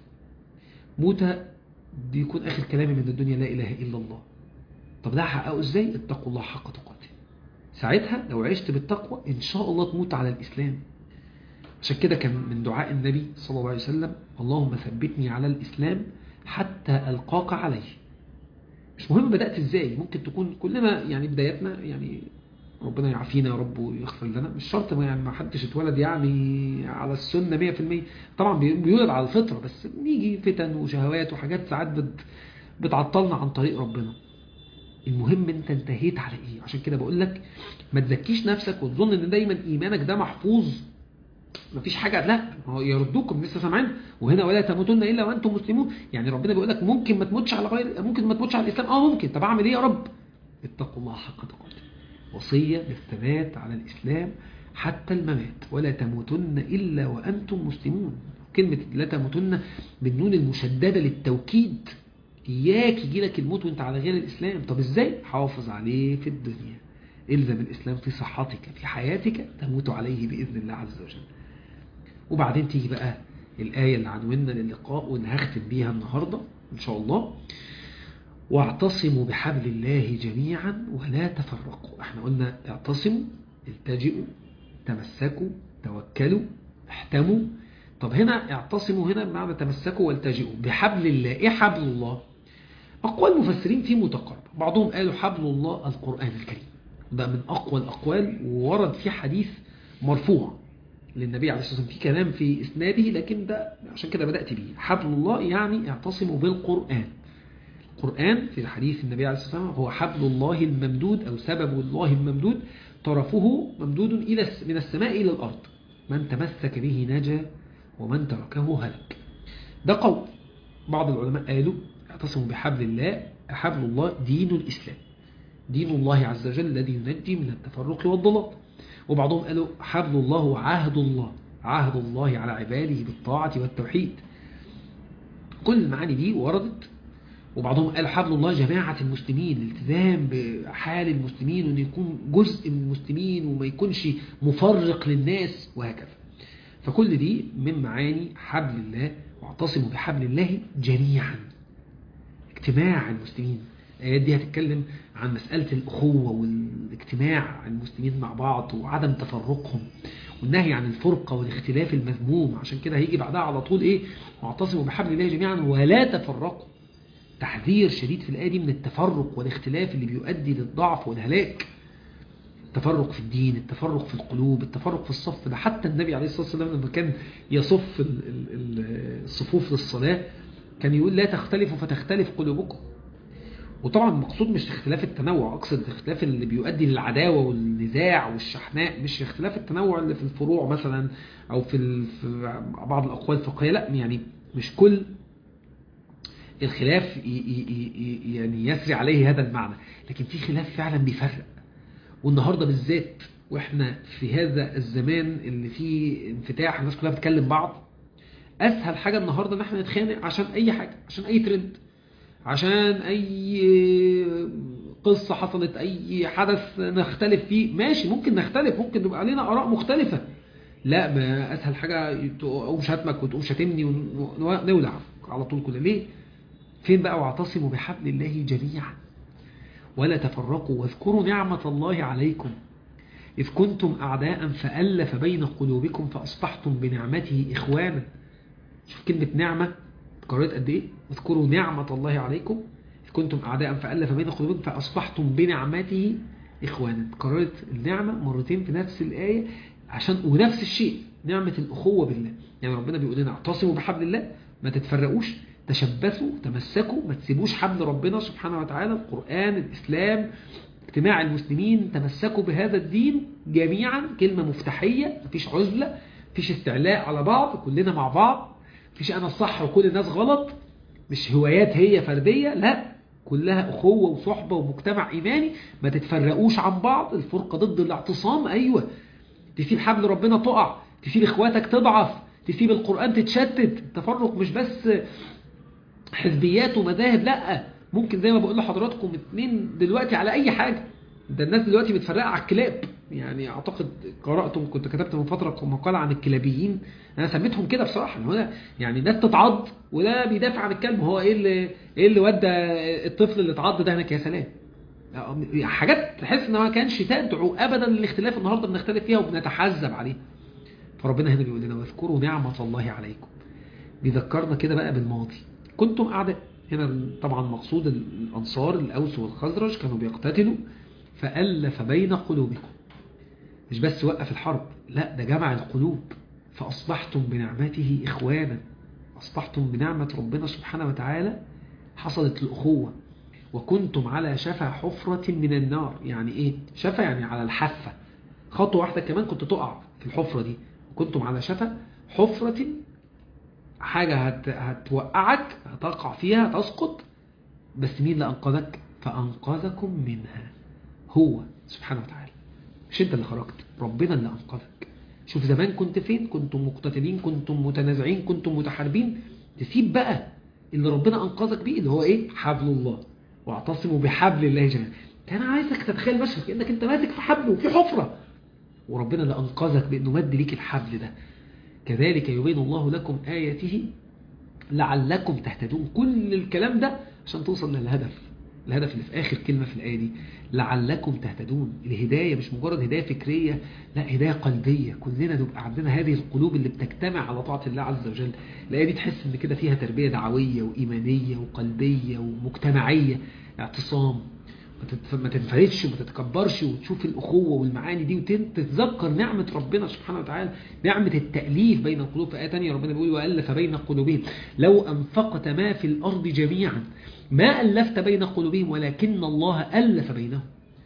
موتة بيكون آخر كلامي من الدنيا لا إله إلا الله طب ده هحققه إزاي اتقوا الله حق تقاته ساعتها لو عشت بالتقوى إن شاء الله تموت على الإسلام عشان كده كان من دعاء النبي صلى الله عليه وسلم اللهم ثبتني على الإسلام حتى ألقاك عليه مش مهم بدأت إزاي ممكن تكون كلنا يعني بدايتنا يعني ربنا يعافينا يا رب ويغفر لنا مش شرط ما يعني ما حدش اتولد يعني على السنة 100% طبعا بيولد على الفطرة بس بيجي فتن وشهوات وحاجات ساعات بت بتعطلنا عن طريق ربنا المهم انت انتهيت على ايه عشان كده بقول لك ما تزكيش نفسك وتظن ان دايما ايمانك ده محفوظ مفيش حاجة لا هو يردوكم لسه سامعين وهنا ولا تموتن الا وانتم مسلمون يعني ربنا بيقول لك ممكن ما تموتش على غير ممكن ما تموتش على الاسلام اه ممكن طب اعمل ايه يا رب اتقوا الله حق تقاته وصية بالثبات على الإسلام حتى الممات ولا تموتن إلا وأنتم مسلمون كلمة لا تموتن بالنون المشددة للتوكيد إياك يجي لك الموت وانت على غير الإسلام طب إزاي حافظ عليه في الدنيا إلزم الإسلام في صحتك في حياتك تموت عليه بإذن الله عز وجل وبعدين تيجي بقى الآية اللي عنونا للقاء واللي هختم بيها النهاردة إن شاء الله واعتصموا بحبل الله جميعا ولا تفرقوا احنا قلنا اعتصموا التجئوا تمسكوا توكلوا احتموا طب هنا اعتصموا هنا بمعنى تمسكوا والتجئوا بحبل الله ايه حبل الله اقوال المفسرين فيه متقاربه بعضهم قالوا حبل الله القرآن الكريم ده من اقوى الاقوال وورد في حديث مرفوع للنبي عليه الصلاة والسلام في كلام في اسناده لكن ده عشان كده بدأت بيه حبل الله يعني اعتصموا بالقرآن القرآن في الحديث النبي عليه الصلاة والسلام هو حبل الله الممدود أو سبب الله الممدود طرفه ممدود إلى من السماء إلى الأرض من تمسك به نجا ومن تركه هلك ده قول بعض العلماء قالوا اعتصموا بحبل الله حبل الله دين الإسلام دين الله عز وجل الذي ينجي من التفرق والضلال وبعضهم قالوا حبل الله عهد الله عهد الله على عباده بالطاعة والتوحيد كل المعاني دي وردت وبعضهم قال حبل الله جماعة المسلمين الالتزام بحال المسلمين وأن يكون جزء من المسلمين وما يكونش مفرق للناس وهكذا فكل دي من معاني حبل الله واعتصموا بحبل الله جميعا اجتماع المسلمين الآيات دي هتتكلم عن مسألة الأخوة والاجتماع المسلمين مع بعض وعدم تفرقهم والنهي عن الفرقة والاختلاف المذموم عشان كده هيجي بعدها على طول ايه واعتصموا بحبل الله جميعا ولا تفرقوا تحذير شديد في الآية دي من التفرق والاختلاف اللي بيؤدي للضعف والهلاك التفرق في الدين التفرق في القلوب التفرق في الصف ده حتى النبي عليه الصلاة والسلام لما كان يصف ال- ال- ال- الصفوف للصلاة كان يقول لا تختلفوا فتختلف قلوبكم وطبعا المقصود مش اختلاف التنوع اقصد الاختلاف اللي بيؤدي للعداوه والنزاع والشحناء مش اختلاف التنوع اللي في الفروع مثلا او في, ال... في بعض الاقوال الفقهيه لا يعني مش كل الخلاف ي... ي... ي... يعني يسري عليه هذا المعنى لكن في خلاف فعلا بيفرق والنهارده بالذات واحنا في هذا الزمان اللي فيه انفتاح الناس كلها بتكلم بعض اسهل حاجه النهارده ان احنا نتخانق عشان اي حاجه عشان اي ترند عشان اي قصة حصلت اي حدث نختلف فيه ماشي ممكن نختلف ممكن نبقى علينا اراء مختلفة لا ما اسهل حاجة تقوم شتمك وتقوم شاتمني ونولع على طول كده ليه فين بقى واعتصموا بحبل الله جميعا ولا تفرقوا واذكروا نعمة الله عليكم إذ كنتم أعداء فألف بين قلوبكم فأصبحتم بنعمته إخوانا شوف كلمة نعمة قريت قد ايه اذكروا نعمة الله عليكم إذ كنتم أعداء فألف بين قلوبكم فأصبحتم بنعمته إخوانا قررت النعمة مرتين في نفس الآية عشان ونفس الشيء نعمة الأخوة بالله يعني ربنا بيقول لنا اعتصموا بحبل الله ما تتفرقوش تشبثوا تمسكوا ما تسيبوش حبل ربنا سبحانه وتعالى القرآن الإسلام اجتماع المسلمين تمسكوا بهذا الدين جميعا كلمة مفتاحية مفيش عزلة مفيش استعلاء على بعض كلنا مع بعض مفيش انا الصح وكل الناس غلط مش هوايات هي فردية لا كلها اخوة وصحبة ومجتمع ايماني ما تتفرقوش عن بعض الفرقة ضد الاعتصام ايوه تسيب حبل ربنا تقع تسيب اخواتك تضعف تسيب القرآن تتشتت التفرق مش بس حزبيات ومذاهب لا ممكن زي ما بقول لحضراتكم اتنين دلوقتي على اي حاجة ده الناس دلوقتي متفرقة على الكلاب يعني اعتقد قرأتم كنت كتبت من فترة مقالة عن الكلابيين انا سميتهم كده بصراحة هو يعني ناس تتعض وده بيدافع عن الكلب هو ايه اللي ايه اللي ودى الطفل اللي اتعض ده هناك يا سلام حاجات تحس ان ما كانش تدعو ابدا للاختلاف النهارده بنختلف فيها وبنتحزب عليها فربنا هنا بيقول لنا واذكروا نعمة الله عليكم بيذكرنا كده بقى بالماضي كنتم اعداء هنا طبعا مقصود الانصار الاوس والخزرج كانوا بيقتتلوا فألف بين قلوبكم مش بس وقف الحرب لا ده جمع القلوب فأصبحتم بنعمته إخوانا أصبحتم بنعمة ربنا سبحانه وتعالى حصلت الأخوة وكنتم على شفا حفرة من النار يعني إيه شفا يعني على الحافة خطوة واحدة كمان كنت تقع في الحفرة دي كنتم على شفا حفرة حاجة هت... هتوقعك هتقع فيها تسقط بس مين اللي أنقذك فأنقذكم منها هو سبحانه وتعالى مش انت اللي خرجت ربنا اللي انقذك شوف زمان كنت فين كنتم مقتتلين كنتم متنازعين كنتم متحاربين تسيب بقى اللي ربنا انقذك بيه اللي هو ايه حبل الله واعتصموا بحبل الله جميعا انا عايزك تتخيل مشهد كانك انت ماسك في حبل وفي حفره وربنا اللي انقذك بانه مد ليك الحبل ده كذلك يبين الله لكم اياته لعلكم تهتدون كل الكلام ده عشان توصل للهدف الهدف اللي في آخر كلمة في الآية دي لعلكم تهتدون الهداية مش مجرد هداية فكرية لا هداية قلبية كلنا نبقى عندنا هذه القلوب اللي بتجتمع على طاعة الله عز وجل الآية دي تحس ان كده فيها تربية دعوية وإيمانية وقلبية ومجتمعية اعتصام ما تنفردش وما تتكبرش وتشوف الأخوة والمعاني دي وتتذكر نعمة ربنا سبحانه وتعالى نعمة التأليف بين القلوب في آية تانية ربنا بيقول وألف بين قلوبهم لو أنفقت ما في الأرض جميعا ما ألفت بين قلوبهم ولكن الله ألف بينهم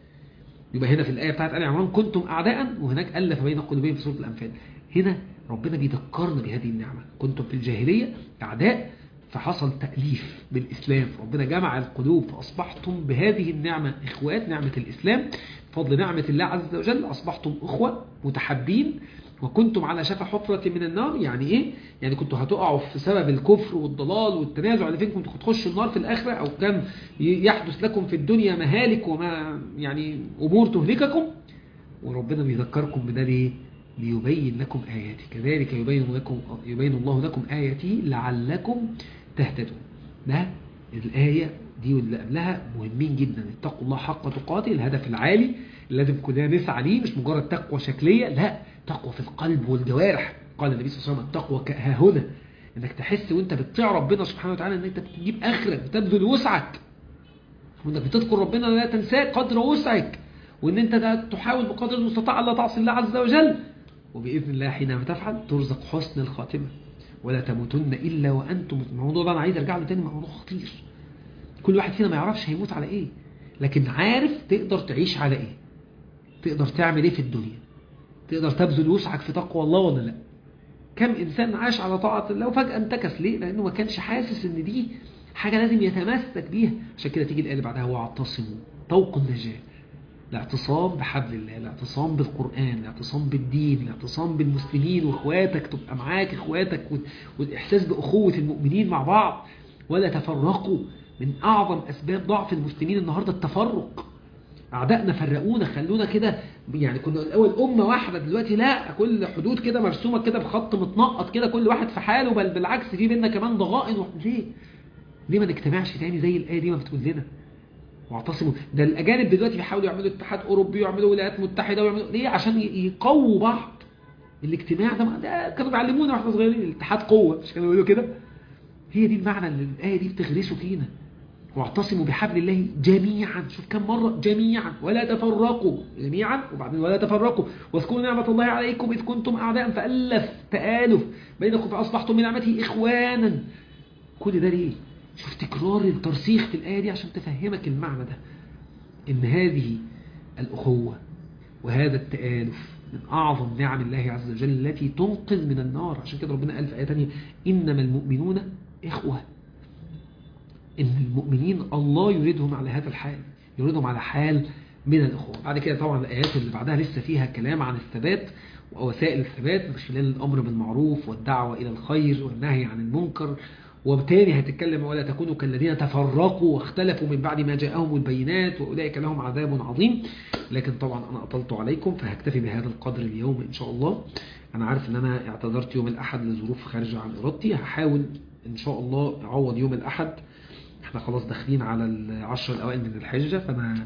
يبقى هنا في الآية بتاعت آل عمران كنتم أعداء وهناك ألف بين قلوبهم في سورة الأنفال هنا ربنا بيذكرنا بهذه النعمة كنتم في الجاهلية أعداء فحصل تأليف بالإسلام ربنا جمع القلوب فأصبحتم بهذه النعمة إخوات نعمة الإسلام فضل نعمة الله عز وجل أصبحتم أخوة متحبين وكنتم على شفا حفرة من النار يعني إيه؟ يعني كنتوا هتقعوا في سبب الكفر والضلال والتنازع اللي فيكم كنتوا هتخشوا النار في الآخرة أو كان يحدث لكم في الدنيا مهالك وما يعني أمور تهلككم وربنا بيذكركم بده ليه؟ ليبين لكم آياته كذلك يبين, لكم يبين الله لكم آياته لعلكم تهتدون ده الآية دي واللي قبلها مهمين جدا اتقوا الله حق تقاته الهدف العالي لازم كلنا نسعى ليه مش مجرد تقوى شكلية لا تقوى في القلب والجوارح قال النبي صلى الله عليه وسلم التقوى كها هنا انك تحس وانت بتطيع ربنا سبحانه وتعالى ان انت بتجيب اخرك بتبذل وسعك وانك بتذكر ربنا لا تنساه قدر وسعك وان انت تحاول بقدر المستطاع الا تعصي الله عز وجل وباذن الله حينما تفعل ترزق حسن الخاتمه ولا تموتن الا وانتم الموضوع ده انا عايز ارجع له تاني موضوع خطير كل واحد فينا ما يعرفش هيموت على ايه لكن عارف تقدر تعيش على ايه تقدر تعمل ايه في الدنيا تقدر تبذل وسعك في تقوى الله ولا لا كم انسان عاش على طاعه الله وفجاه انتكس ليه لانه ما كانش حاسس ان دي حاجه لازم يتمسك بيها عشان كده تيجي الايه اللي بعدها واعتصموا طوق النجاه الاعتصام بحبل الله الاعتصام بالقرآن الاعتصام بالدين الاعتصام بالمسلمين واخواتك تبقى معاك اخواتك والاحساس باخوة المؤمنين مع بعض ولا تفرقوا من اعظم اسباب ضعف المسلمين النهاردة التفرق اعدائنا فرقونا خلونا كده يعني كنا الاول امه واحده دلوقتي لا كل حدود كده مرسومه كده بخط متنقط كده كل واحد في حاله بل بالعكس في بينا كمان ضغائن ليه ليه ما نجتمعش تاني زي الايه دي ما بتقول لنا واعتصموا ده الاجانب دلوقتي بيحاولوا يعملوا اتحاد اوروبي ويعملوا ولايات متحده ويعملوا ليه عشان يقووا بعض الاجتماع ده, ده كانوا بيعلمونا واحنا صغيرين الاتحاد قوه مش كانوا بيقولوا كده هي دي المعنى اللي الايه دي بتغرسه فينا واعتصموا بحبل الله جميعا شوف كم مرة جميعا ولا تفرقوا جميعا وبعدين ولا تفرقوا واذكروا نعمة الله عليكم إذ كنتم أعداء فألف تآلف بينكم فأصبحتم من نعمته إخوانا كل ده ليه شوف تكرار الترسيخ في الآية دي عشان تفهمك المعنى ده إن هذه الأخوة وهذا التآلف من أعظم نعم الله عز وجل التي تنقذ من النار عشان كده ربنا قال في آية تانية إنما المؤمنون إخوة إن المؤمنين الله يريدهم على هذا الحال يريدهم على حال من الأخوة بعد كده طبعا الآيات اللي بعدها لسه فيها كلام عن الثبات ووسائل الثبات من خلال الأمر بالمعروف والدعوة إلى الخير والنهي عن المنكر وبالتالي هتتكلم ولا تكونوا كالذين تفرقوا واختلفوا من بعد ما جاءهم البينات وأولئك لهم عذاب عظيم لكن طبعا أنا أطلت عليكم فهكتفي بهذا القدر اليوم إن شاء الله أنا عارف أن أنا اعتذرت يوم الأحد لظروف خارجة عن إرادتي هحاول إن شاء الله أعوض يوم الأحد احنا خلاص داخلين على العشر الأوائل من الحجة فأنا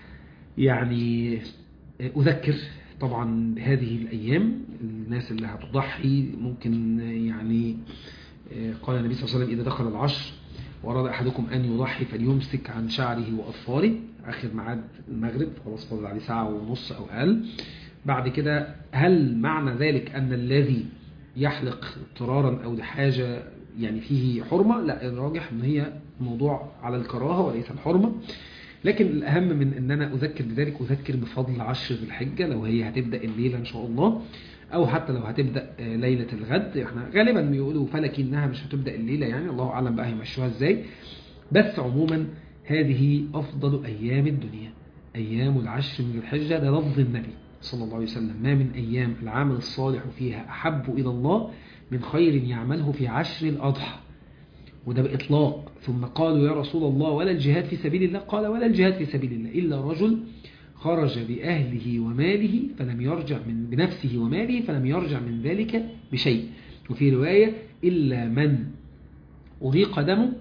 يعني أذكر طبعا بهذه الأيام الناس اللي هتضحي ممكن يعني قال النبي صلى الله عليه وسلم إذا دخل العشر وأراد أحدكم أن يضحي فليمسك عن شعره وأظفاره آخر ميعاد المغرب خلاص فاضل عليه ساعة ونص أو أقل بعد كده هل معنى ذلك أن الذي يحلق اضطرارا أو لحاجة يعني فيه حرمة لا الراجح أن هي موضوع على الكراهة وليس الحرمة لكن الأهم من أن أنا أذكر بذلك أذكر بفضل عشر ذي الحجة لو هي هتبدأ الليلة إن شاء الله أو حتى لو هتبدأ ليلة الغد احنا غالبا بيقولوا فلكي إنها مش هتبدأ الليلة يعني الله أعلم بقى هيمشوها إزاي بس عموما هذه أفضل أيام الدنيا أيام العشر من الحجة ده لفظ النبي صلى الله عليه وسلم ما من أيام العمل الصالح فيها أحب إلى الله من خير يعمله في عشر الأضحى وده بإطلاق ثم قالوا يا رسول الله ولا الجهاد في سبيل الله قال ولا الجهاد في سبيل الله إلا رجل خرج بأهله وماله فلم يرجع من بنفسه وماله فلم يرجع من ذلك بشيء وفي رواية إلا من أريق دمه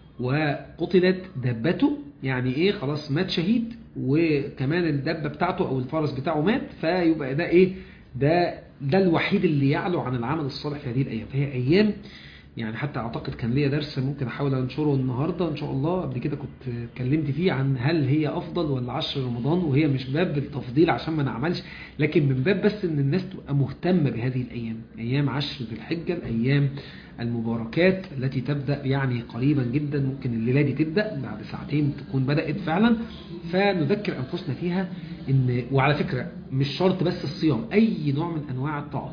وقتلت دبته يعني إيه خلاص مات شهيد وكمان الدبة بتاعته أو الفرس بتاعه مات فيبقى ده إيه ده ده الوحيد اللي يعلو عن العمل الصالح في هذه الأيام فهي أيام يعني حتى اعتقد كان ليا درس ممكن احاول انشره النهارده ان شاء الله قبل كده كنت اتكلمت فيه عن هل هي افضل ولا عشر رمضان وهي مش باب التفضيل عشان ما نعملش لكن من باب بس ان الناس تبقى مهتمه بهذه الايام ايام عشر ذي الحجه الايام المباركات التي تبدا يعني قريبا جدا ممكن الليله دي تبدا بعد ساعتين تكون بدات فعلا فنذكر انفسنا فيها ان وعلى فكره مش شرط بس الصيام اي نوع من انواع الطاعات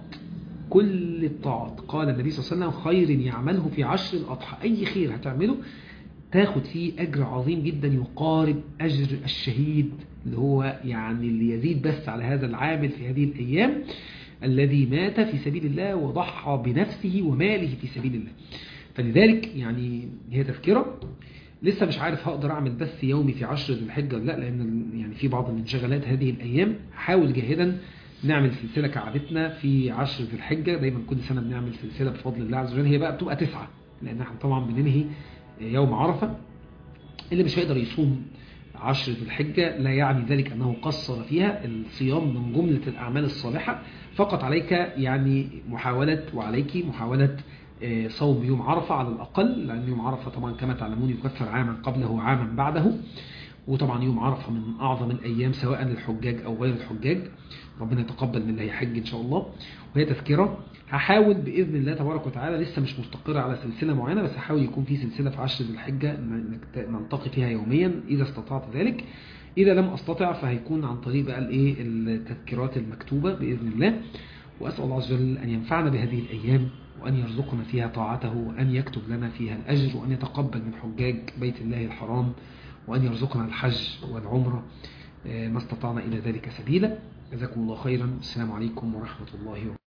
كل الطاعات قال النبي صلى الله عليه وسلم خير يعمله في عشر الأضحى أي خير هتعمله تاخد فيه أجر عظيم جدا يقارب أجر الشهيد اللي هو يعني اللي يزيد بس على هذا العامل في هذه الأيام الذي مات في سبيل الله وضحى بنفسه وماله في سبيل الله فلذلك يعني هي تذكرة لسه مش عارف هقدر اعمل بث يومي في عشر ذي الحجة ولا لا لان يعني في بعض الانشغالات هذه الايام حاول جاهدا نعمل سلسلة كعادتنا في عشر ذي الحجة دايما كل سنة بنعمل سلسلة بفضل الله عز وجل هي بقى بتبقى تسعة لأن احنا طبعا بننهي يوم عرفة اللي مش هيقدر يصوم عشر ذي الحجة لا يعني ذلك أنه قصر فيها الصيام من جملة الأعمال الصالحة فقط عليك يعني محاولة وعليك محاولة صوم يوم عرفة على الأقل لأن يوم عرفة طبعا كما تعلمون يكفر عاما قبله وعاما بعده وطبعا يوم عرفة من أعظم الأيام سواء للحجاج أو غير الحجاج ربنا يتقبل من اللي هيحج إن شاء الله وهي تذكرة هحاول بإذن الله تبارك وتعالى لسه مش مستقرة على سلسلة معينة بس هحاول يكون في سلسلة في عشر ذي الحجة نلتقي فيها يوميا إذا استطعت ذلك إذا لم أستطع فهيكون عن طريق بقى الإيه التذكيرات المكتوبة بإذن الله وأسأل الله عز وجل أن ينفعنا بهذه الأيام وأن يرزقنا فيها طاعته وأن يكتب لنا فيها الأجر وأن يتقبل من حجاج بيت الله الحرام وأن يرزقنا الحج والعمرة ما استطعنا إلى ذلك سبيلا جزاكم الله خيرا السلام عليكم ورحمة الله وبركاته